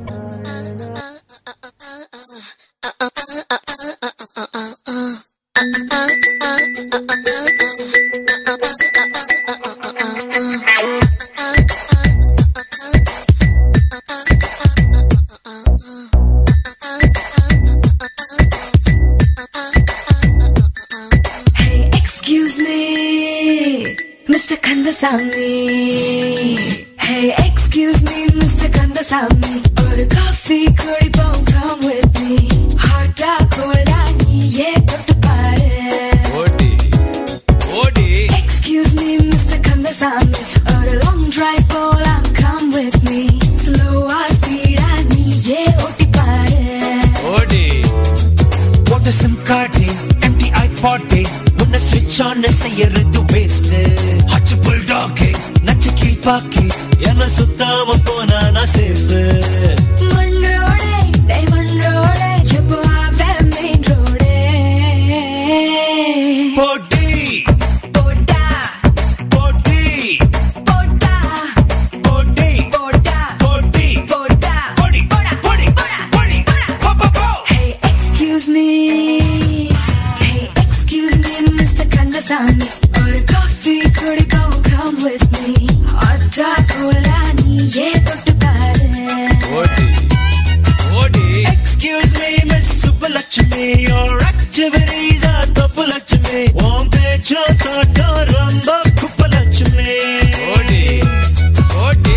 Hey, excuse me, Mr. Kandasamy. Hey, excuse me, Mr. Kandasamy. ஒரு காஃபி குடிப்போம் come with me. Hot ஆ cold ஆ நீயே தொட்டு பாரு. Excuse me, Mr. Kandasamy. ஒரு long drive போலாம் come with me. Slow ah speed ஆ நீயே ஓட்டி பாரு. What a SIM card empty iPod உன்னை switch on செய்யறது waste ஹச்சு புல்டாக் நச்சு கீழ்பாக்கி என்ன சுத்தாம போனா நான் safe மண்ணோடே, diamond ரோடே, எப்போ ஆவேன் main ரோடே. போட்டி போட்டா, போட்டி போட்டா, போட்டி போட்டா, போட்டி போட்டா. போடி போடா, போடி போடா, போடி போடா. போ போ போ Hey, excuse me. Hey, excuse me, Mr. Kandasamy. ஒரு குடிப்போம் come with me hot chocolate நீயே தொட்டு பாரு ஓடி ஓடி excuse me miss Subbalakshmi your activities are Thappulakshmi உன் பேச்சோ தோட்டோ ரொம்ப குப்பலட்சுமி ஓடி ஓடி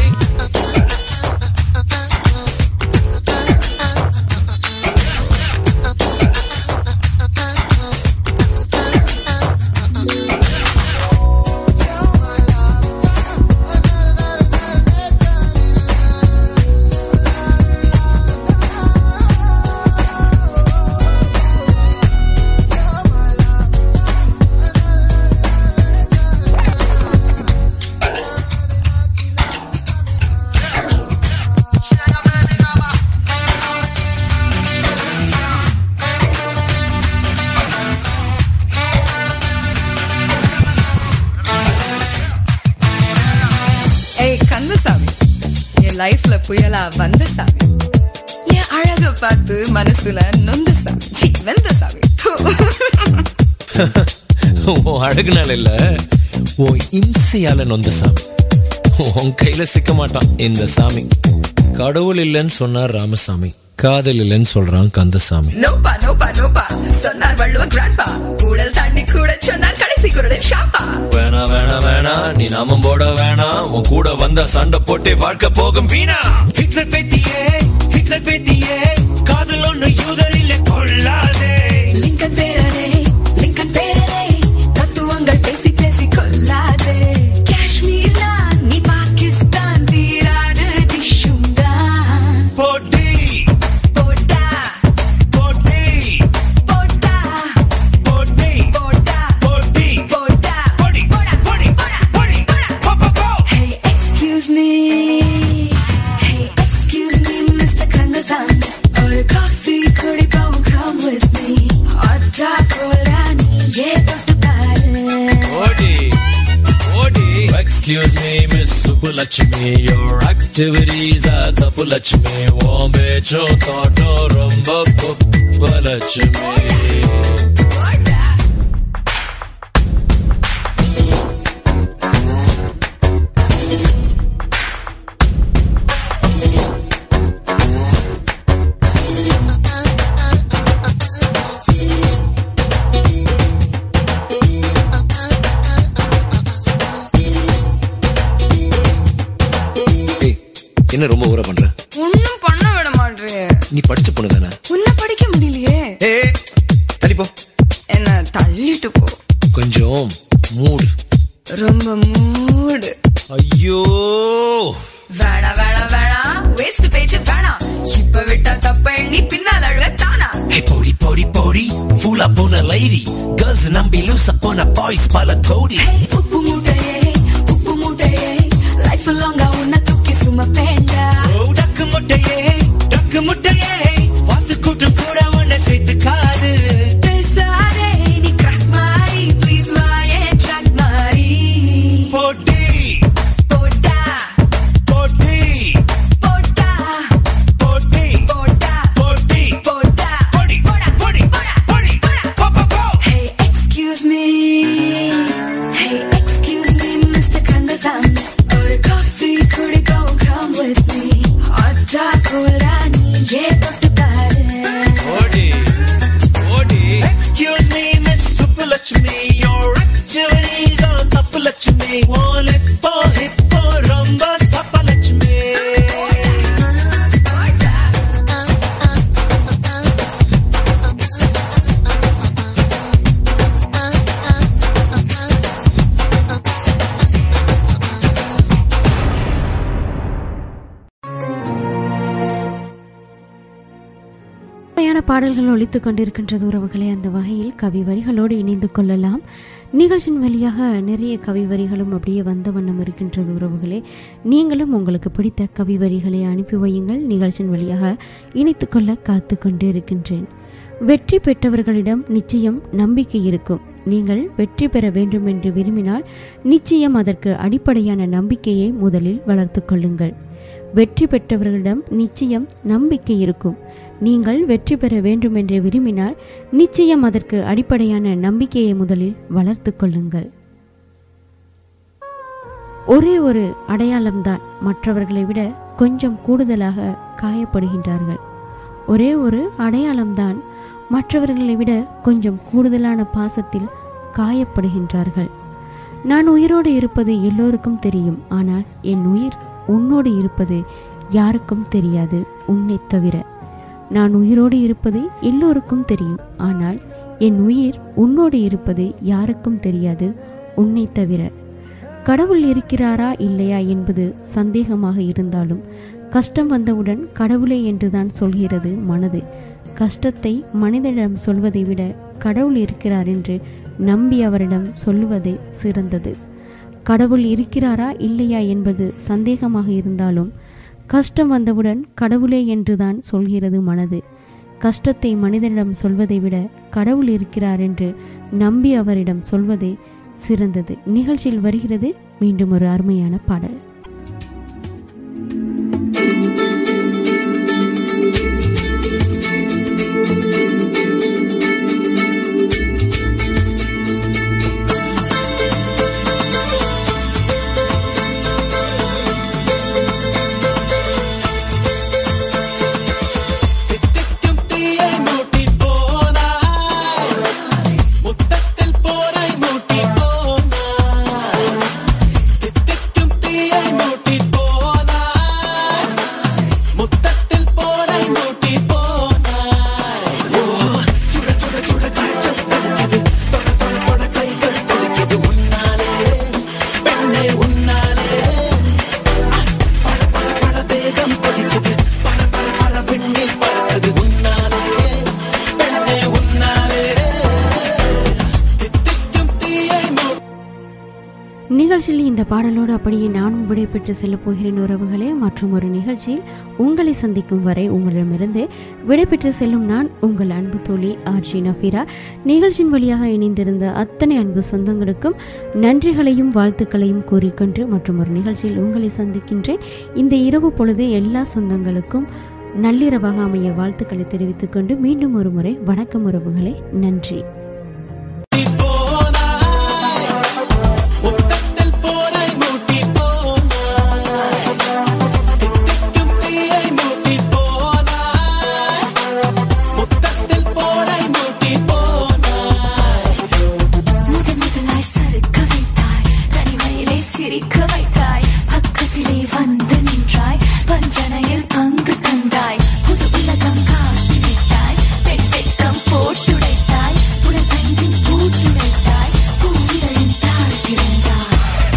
ஏய் கந்தசாமி என் லைஃப்ல புயலா வந்த சாமி என் அழக பார்த்து மனசுல நொந்த சாமி சி வெந்த சாமி தூ. உன் அழகுனால இல்ல உன் இம்சையால நொந்த சாமி உன் கையில சிக்க மாட்டான் இந்த சாமி கடவுள் இல்லைன்னு சொன்னார் ராமசாமி காதல் இல்லைன்னு சொல்றான் கந்தசாமி நோப்பா நோப்பா நோப்பா சொன்னார் வள்ளுவ கிராண்ட்பா கூடல் தாண்டி கூட சொன்னார் கடைசி குரலின் ஷாப்பா வேணா வேணா வேணா நீ நாமம் போட வேணாம் உன் கூட வந்த சண்டை போட்டே வாழ்க்கை போகும் வீணா ஹிட்லர் பேத்தியே ஹிட்லர் பேத்தியே காதல் ஒண்ணு யூதரில் கொள்ளாதே லிங்கன் பேரரே லிங்கன் பேரரே தத்துவங்கள் பேசி பேசி கொல்லாதே காஷ்மீர் நான் நீ பாகிஸ்தான் தீராது டிஷ்ஷும் தான் போட்டி போட்டா போட்டி போட்டா போட்டி போட்டா போட்டி போட்டா போடி போடா போடி போடா போடி போடா போ போ போ Hey, excuse me. Hey, excuse me, Mr. Kandasamy. ஒரு coffee குடிப்போம், come with me. Hot chocolate நீயே தொட்டு பாரு. ஓடி ஓடி excuse me miss Subbulakshmi your activities are Thappulakshmi உன் பேச்சோ தோட்டோ ரொம்ப குப்பலட்சுமி போடா. ஏய், என்ன ரொம்ப ஊற பண்ற ஒண்ணும் பண்ண விட மாட்டேன் நீ படிச்ச பொண்ணு தானே உன்னை படிக்க முடியலையே ஏ தள்ளிப்போ என்ன தள்ளிட்டு போ கொஞ்சம் மூடு ரொம்ப மூடு ஐயோ வேணா வேணா வேணா வேஸ்ட் பேச்சு வேணாம் இப்ப விட்டா தப்ப எண்ணி பின்னால் அழுவ தானா Hey, போடி போடி போடி ஃபுல்லா போன லைடி கேர்ள்ஸ் நம்பி லூசா போன பாய்ஸ் பல கோடி Hey, உப்பு மூட்டையே உப்பு மூட்டையே லைஃப் லாங்கா உன்னை தூக்கி சுமப்பேண்டா ஓ டக்கு முட்டையே டக்கு முட்டையே வாத்து கூட்டம் கூட உன்னை சேர்த்துக்காது பேசாதே நீ கிராக் மாறி ப்ளீஸ் வாயே ட்ரக் மாறி போட்டி போட்டா போட்டி போட்டா போட்டி போட்டா போட்டி போட்டா போடி போடா போடி போடா போடி போடா போ போ போ Hey, excuse me. Hey, excuse me, Mr. Kandasamy. ஒரு coffee குடிப்போம், come with me. Hot chocolate நீயே தொட்டு பாரு. ஓடி ஓடி excuse me miss Subbulakshmi your activities are Thappulakshmi உன் இப்போ இப்போ ரொம்ப சப்பலட்சுமி போடா. உண்மையான பாடல்கள் ஒலித்துக் கொண்டிருக்கின்றது உறவுகளே அந்த வகையில் கவி வரிகளோடு இணைந்து கொள்ளலாம் நிகழ்ச்சியின் வழியாக நிறைய கவி வரிகளும் அப்படியே வந்த வண்ணம் இருக்கின்றது உறவுகளே நீங்களும் உங்களுக்கு பிடித்த கவி வரிகளை அனுப்பி வையுங்கள் நிகழ்ச்சியின் வழியாக இணைத்துக் கொள்ள காத்து கொண்டு இருக்கின்றேன் வெற்றி பெற்றவர்களிடம் நிச்சயம் நம்பிக்கை இருக்கும் நீங்கள் வெற்றி பெற வேண்டும் என்று விரும்பினால் நிச்சயம் அதற்கு அடிப்படையான நம்பிக்கையை முதலில் வளர்த்துக் கொள்ளுங்கள் வெற்றி பெற்றவர்களிடம் நிச்சயம் நம்பிக்கை இருக்கும் நீங்கள் வெற்றி பெற வேண்டும் என்று விரும்பினால் நிச்சயம் அதற்கு அடிப்படையான நம்பிக்கையை முதலில் வளர்த்துக் கொள்ளுங்கள் ஒரே ஒரு அடையாளம்தான் மற்றவர்களை விட கொஞ்சம் கூடுதலாக காயப்படுகின்றார்கள் ஒரே ஒரு அடையாளம்தான் மற்றவர்களை விட கொஞ்சம் கூடுதலான பாசத்தில் காயப்படுகின்றார்கள் நான் உயிரோடு இருப்பது எல்லோருக்கும் தெரியும் ஆனால் என் உயிர் உன்னோடு இருப்பது யாருக்கும் தெரியாது உன்னை தவிர நான் உயிரோடு இருப்பது எல்லோருக்கும் தெரியும் ஆனால் என் உயிர் உன்னோடு இருப்பது யாருக்கும் தெரியாது உன்னை தவிர கடவுள் இருக்கிறாரா இல்லையா என்பது சந்தேகமாக இருந்தாலும் கஷ்டம் வந்தவுடன் கடவுளே என்றுதான் சொல்கிறது மனது கஷ்டத்தை மனிதனிடம் சொல்வதை விட கடவுள் இருக்கிறார் என்று நம்பி அவரிடம் சொல்லுவதே சிறந்தது கடவுள் இருக்கிறாரா இல்லையா என்பது சந்தேகமாக இருந்தாலும் கஷ்டம் வந்தவுடன் கடவுளே என்றுதான் சொல்கிறது மனது கஷ்டத்தை மனிதனிடம் சொல்வதை விட கடவுள் இருக்கிறார் என்று நம்பி அவரிடம் சொல்வதே சிறந்தது நிகழ்ச்சியில் வருகிறது மீண்டும் ஒரு அருமையான பாடல் தித்திக்கும் தீயை மூட்டி போனாய் முத்தத்தில் போரை மூட்டி போனாய் தித்திக்கும் தீயை மூட்டி போனாய் முத்தத்தில் போரை மூட்டி போனாய் ஓ சுட சுட சுட காய்ச்சல் தடுக்குது தொட தொட தொட கைகள் துடிக்குது உன்னாலே பெண்ணே உன்னாலே பட பட பட தேகம் துடிக்குது பட பட பட விண்ணில் பறக்குது உன்னாலே பெண்ணே உன்னாலே தித்திக்கும் தீயை மூட்டி நிகழ்ச்சியில் இந்த பாடலோடு அப்படியே நானும் விடைபெற்று செல்லப் போகிறேன் உறவுகளே மற்றும் ஒரு நிகழ்ச்சியில் உங்களை சந்திக்கும் வரை உங்களிடமிருந்து விடைபெற்று செல்லும் நான் உங்கள் அன்பு தோழி ஆர்ஜி நஃபீரா நிகழ்ச்சியின் வழியாக இணைந்திருந்த அத்தனை அன்பு சொந்தங்களுக்கும் நன்றிகளையும் வாழ்த்துக்களையும் கூறிக்கொண்டு மற்றும் ஒரு நிகழ்ச்சியில் உங்களை சந்திக்கின்றேன் இந்த இரவு பொழுது எல்லா சொந்தங்களுக்கும் நள்ளிரவாக அமைய வாழ்த்துக்களை தெரிவித்துக் கொண்டு மீண்டும் ஒரு முறை வணக்கம் உறவுகளே நன்றி முத்தத்தில் போரை மூட்டி போனாய் தித்திக்கும் தீயை மூட்டி போனாய் முத்தத்தில் போரை மூட்டி போனாய் முதன் முதலாய் சறுக்க வைத்தாய் தனிமையிலே சிரிக்க வைத்தாய் பக்கத்திலே வந்து நின்றாய் பஞ்சனையில் பங்கு தந்தாய் புது உலகம் காட்டி விட்டாய் பெண் வெட்கம் போட்டுடைத்தாய் உலகைந்தின் பூட்டுடைத்தாய் பூவிரலின் தாழ் திறந்தாய்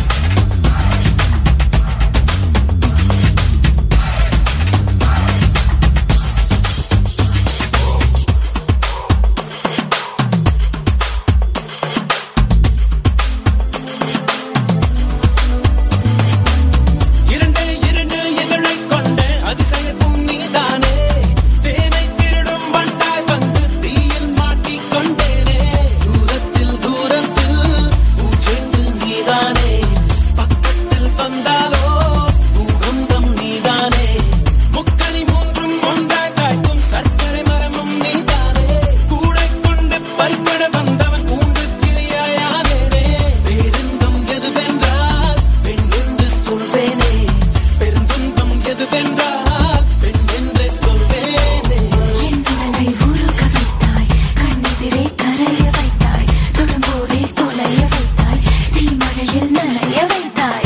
இரண்டே இரண்டு இதழைக் கொண்ட அதிசய பூமிதானே தேனை திருடும் வண்டாய் வந்து தீயில் மாட்டிக் கொண்டேனே தூரத்தில் தூரத்தில் பூச்செண்டு நீதானே பக்கத்தில் வந்தாலோ பூகம்பம் நீதானே முக்கணி மூன்றும் ஒன்றாய் காய்க்கும் சர்க்கரை மரமும் நீதானே கூடை கொண்டு பறிப்பட வந்தவன் கூண்டு கிளியாயானேனே பேரின்பம் எதுவென்றால் பெண் என்று சொல்வேனே பெருந்துன்பம் எதுவென்றால் பெண் என்றே சொல்வேனே என் உடலை உருக வைத்தாய் கண்ணெதிரே கரைய வைத்தாய் தொடும்போதே தொலைய வைத்தாய் தீமழையில் நனைய வைத்தாய்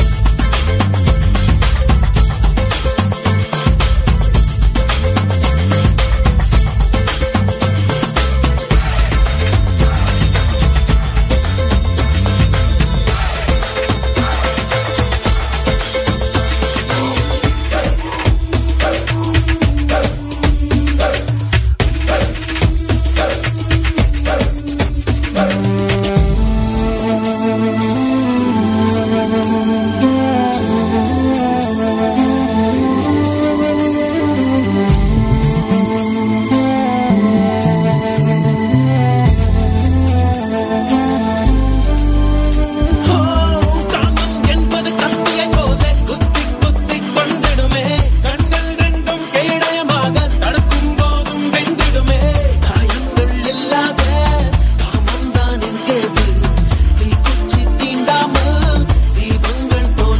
ஓ காமம் என்பது கத்தியைப் போல குத்தி குத்தி கொண்டிடுமே கண்கள் ரெண்டும் கேடயமாக தடுக்கும் போதும் வெந்திடுமே காயங்கள் இல்லாத காமம் தான் என்கிறது தீக்குச்சி தீண்டாமல் தீபங்கள்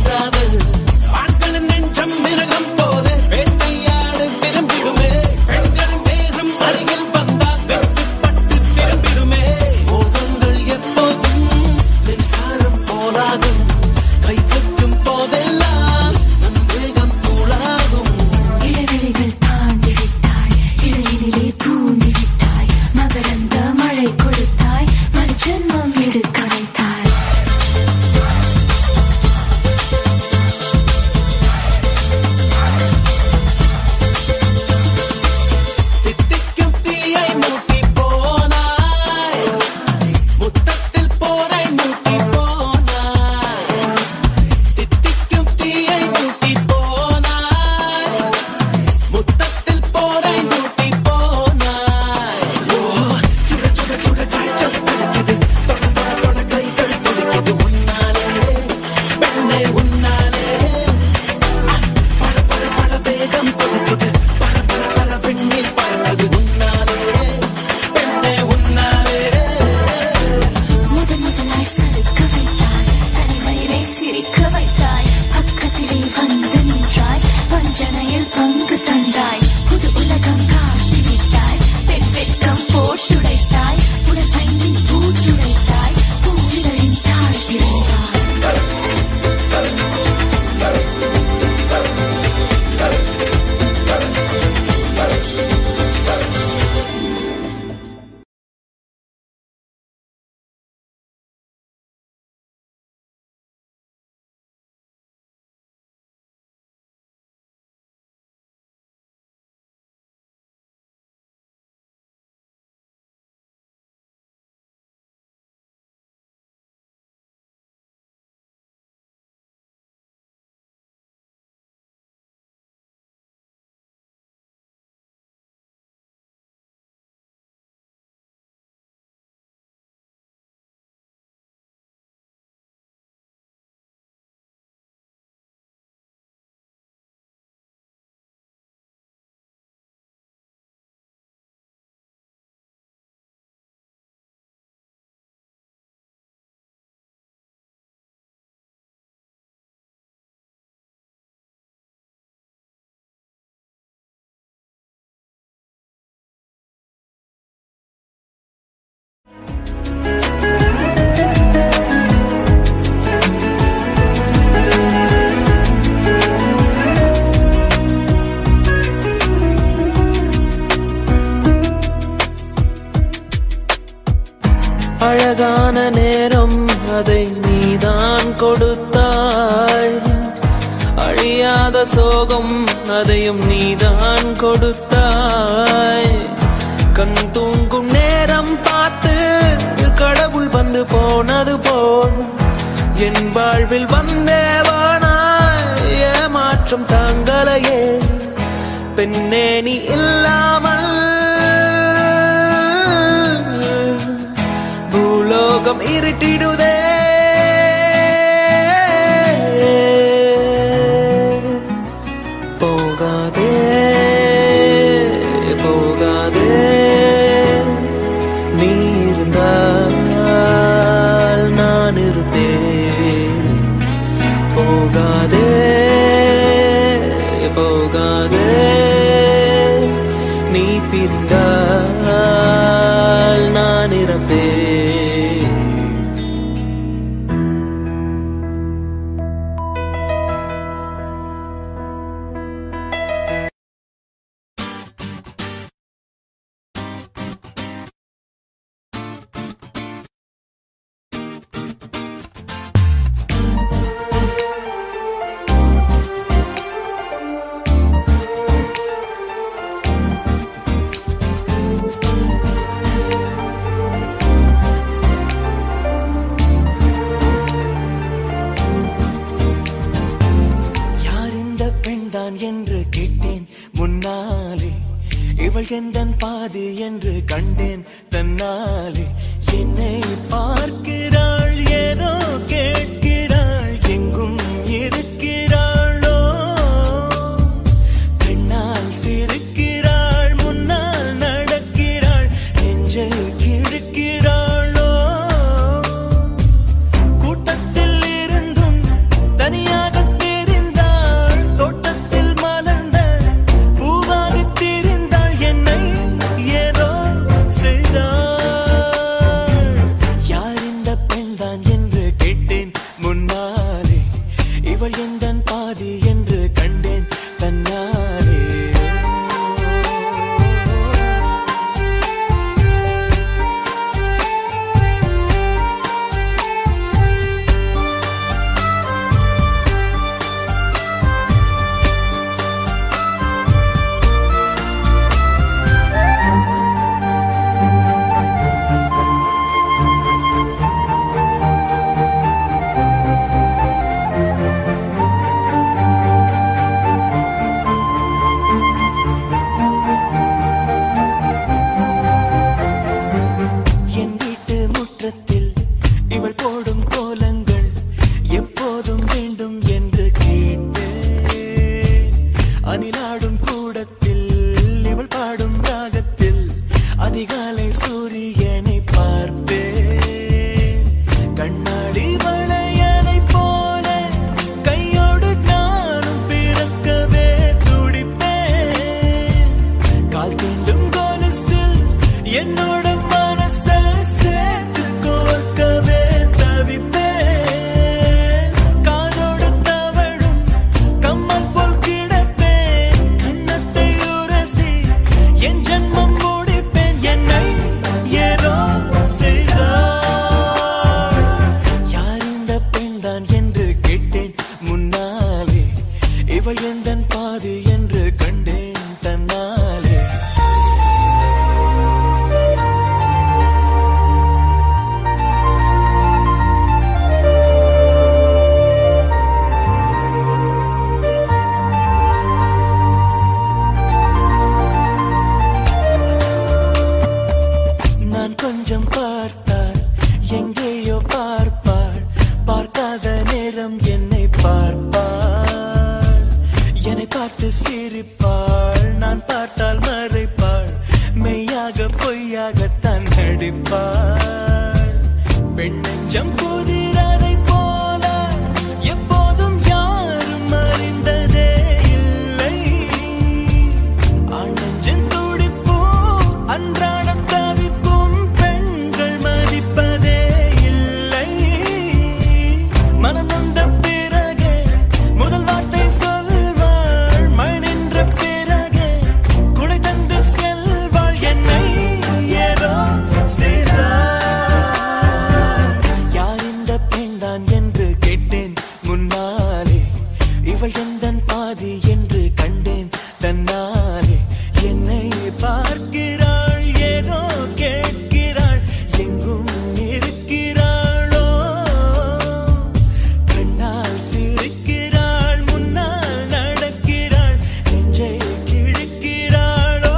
கொடுத்தாய் அழியாத சோகம் அதையும் நீதான் கொடுத்தாய் கண் தூங்கும் நேரம் பார்த்து கடவுள் வந்து போனது போல் என் வாழ்வில் வந்தேவானா ஏமாற்றம் தாங்களையே பெண்ணே நீ இல்லாமல் பூலோகம் இருட்டிடுதே போகாதே போகாதே நீ இருந்தால் நான் இருப்பேன் போகாதே போகாதே நீ பிரிந்தால் நான் இறப்பேன் யார் இந்த பெண்தான் என்று கேட்டேன் முன்னாலே இவள் எந்தன் பாதி என்று கண்டேன் தன்னாலே என்னை பார்க்கிறாள் ஏதோ கேட்கிறாள் எங்கும் இருக்கிறாளோ கண்ணால் சிரிக்கிறாள் முன்னால் நடக்கிறாள் நெஞ்சை கிழக்கிறாளோ கூட்டத்தில் இருந்தும் தனியாக தெரிந்தாள் தோட்டத்தில் மலர்ந்த பூவாக தெரிந்தாள் என்னை ஏதோ செய்தாள் யார் இந்த பெண்தான் என்று கேட்டேன் முன்னாலே இவள் எந்தன் பாதி என்று கண்டேன் தன்னாலே என் வீட்டு முற்றத்தில் இவள் போடும் கோலங்கள் எப்போதும் வேண்டும் என்று கேட்டு அணிலாடும் கூடத்தில் இவள் பாடும் ராகத்தில் அதிகாலை சூரியனை பார்ப்பேன் கண்ணாடி வளையலை போல கையோடு நானும் பிறக்கவே துடிப்பேன் கால் தீண்டும் கொலுசில் என்னோட மனச சேர்த்து கோர்க்கவே தவிப்பேன் காதோடு தவழும் கம்மல் போல் கிடப்பேன் கண்ணத்தை உரசி என் ஜன்மம் முடிப்பேன் என்னை ஏதோ செய்தார் யார் இந்த பெண்தான் என்று கேட்டேன் முன்னாலே இவள் எந்தன் பாதி என்று கண்டேன் தன்னாலே நான் கொஞ்சம் பார்த்தால் எங்கேயோ பார்ப்பாள் பார்க்காத நேரம் என்னை பார்ப்பாள் என்னை பார்த்து சிரிப்பாள் நான் பார்த்தால் மறைப்பாள் மெய்யாக பொய்யாகத்தான் நடிப்பாள் பெண் நெஞ்சம் புதிரதை போல எப்போதும் யாரும் அறிந்ததே இல்லை ஆனஞ்சன் துடிப்பும் அன்றாட தவிப்பும் பெண்கள் மதிப்பதே இல்லை மனம் வந்த பிறகே முதல் வார்த்தை சொல்வாள் மழை நின்ற பிறகே குடை தந்து செல்வாள் என்னை ஏதோ செய்தாள் யார் சிரிக்கிறாள் முன்னால் நடக்கிறாள் நெஞ்சை கிழக்கிறாளோ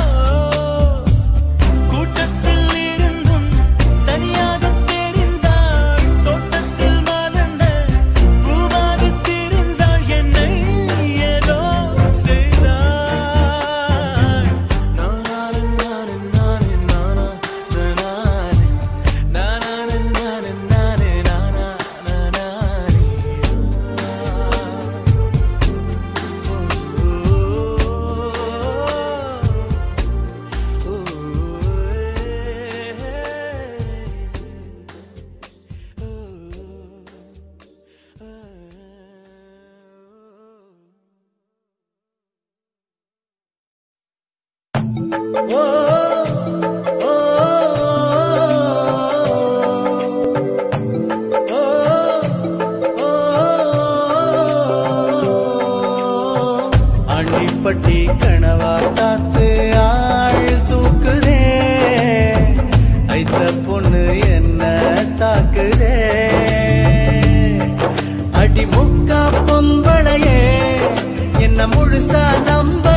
கூட்டத்தில் இருந்தும் தனியாக தெரிந்தாள் தோட்டத்தில் மலர்ந்த பூவாக தெரிந்தாள் என்னை ஏதோ செய்தாள் நானானு நானு நானு நானா நானானு நானானு நானு நானு நானா நானானு ஆண்டிப்பட்டி கனவா காத்து ஆள் தூக்குதே ஐத்த பொண்ணு என்ன தாக்குதே அடி முக்கா பொம்பளையே என்ன முழுசா நம்ப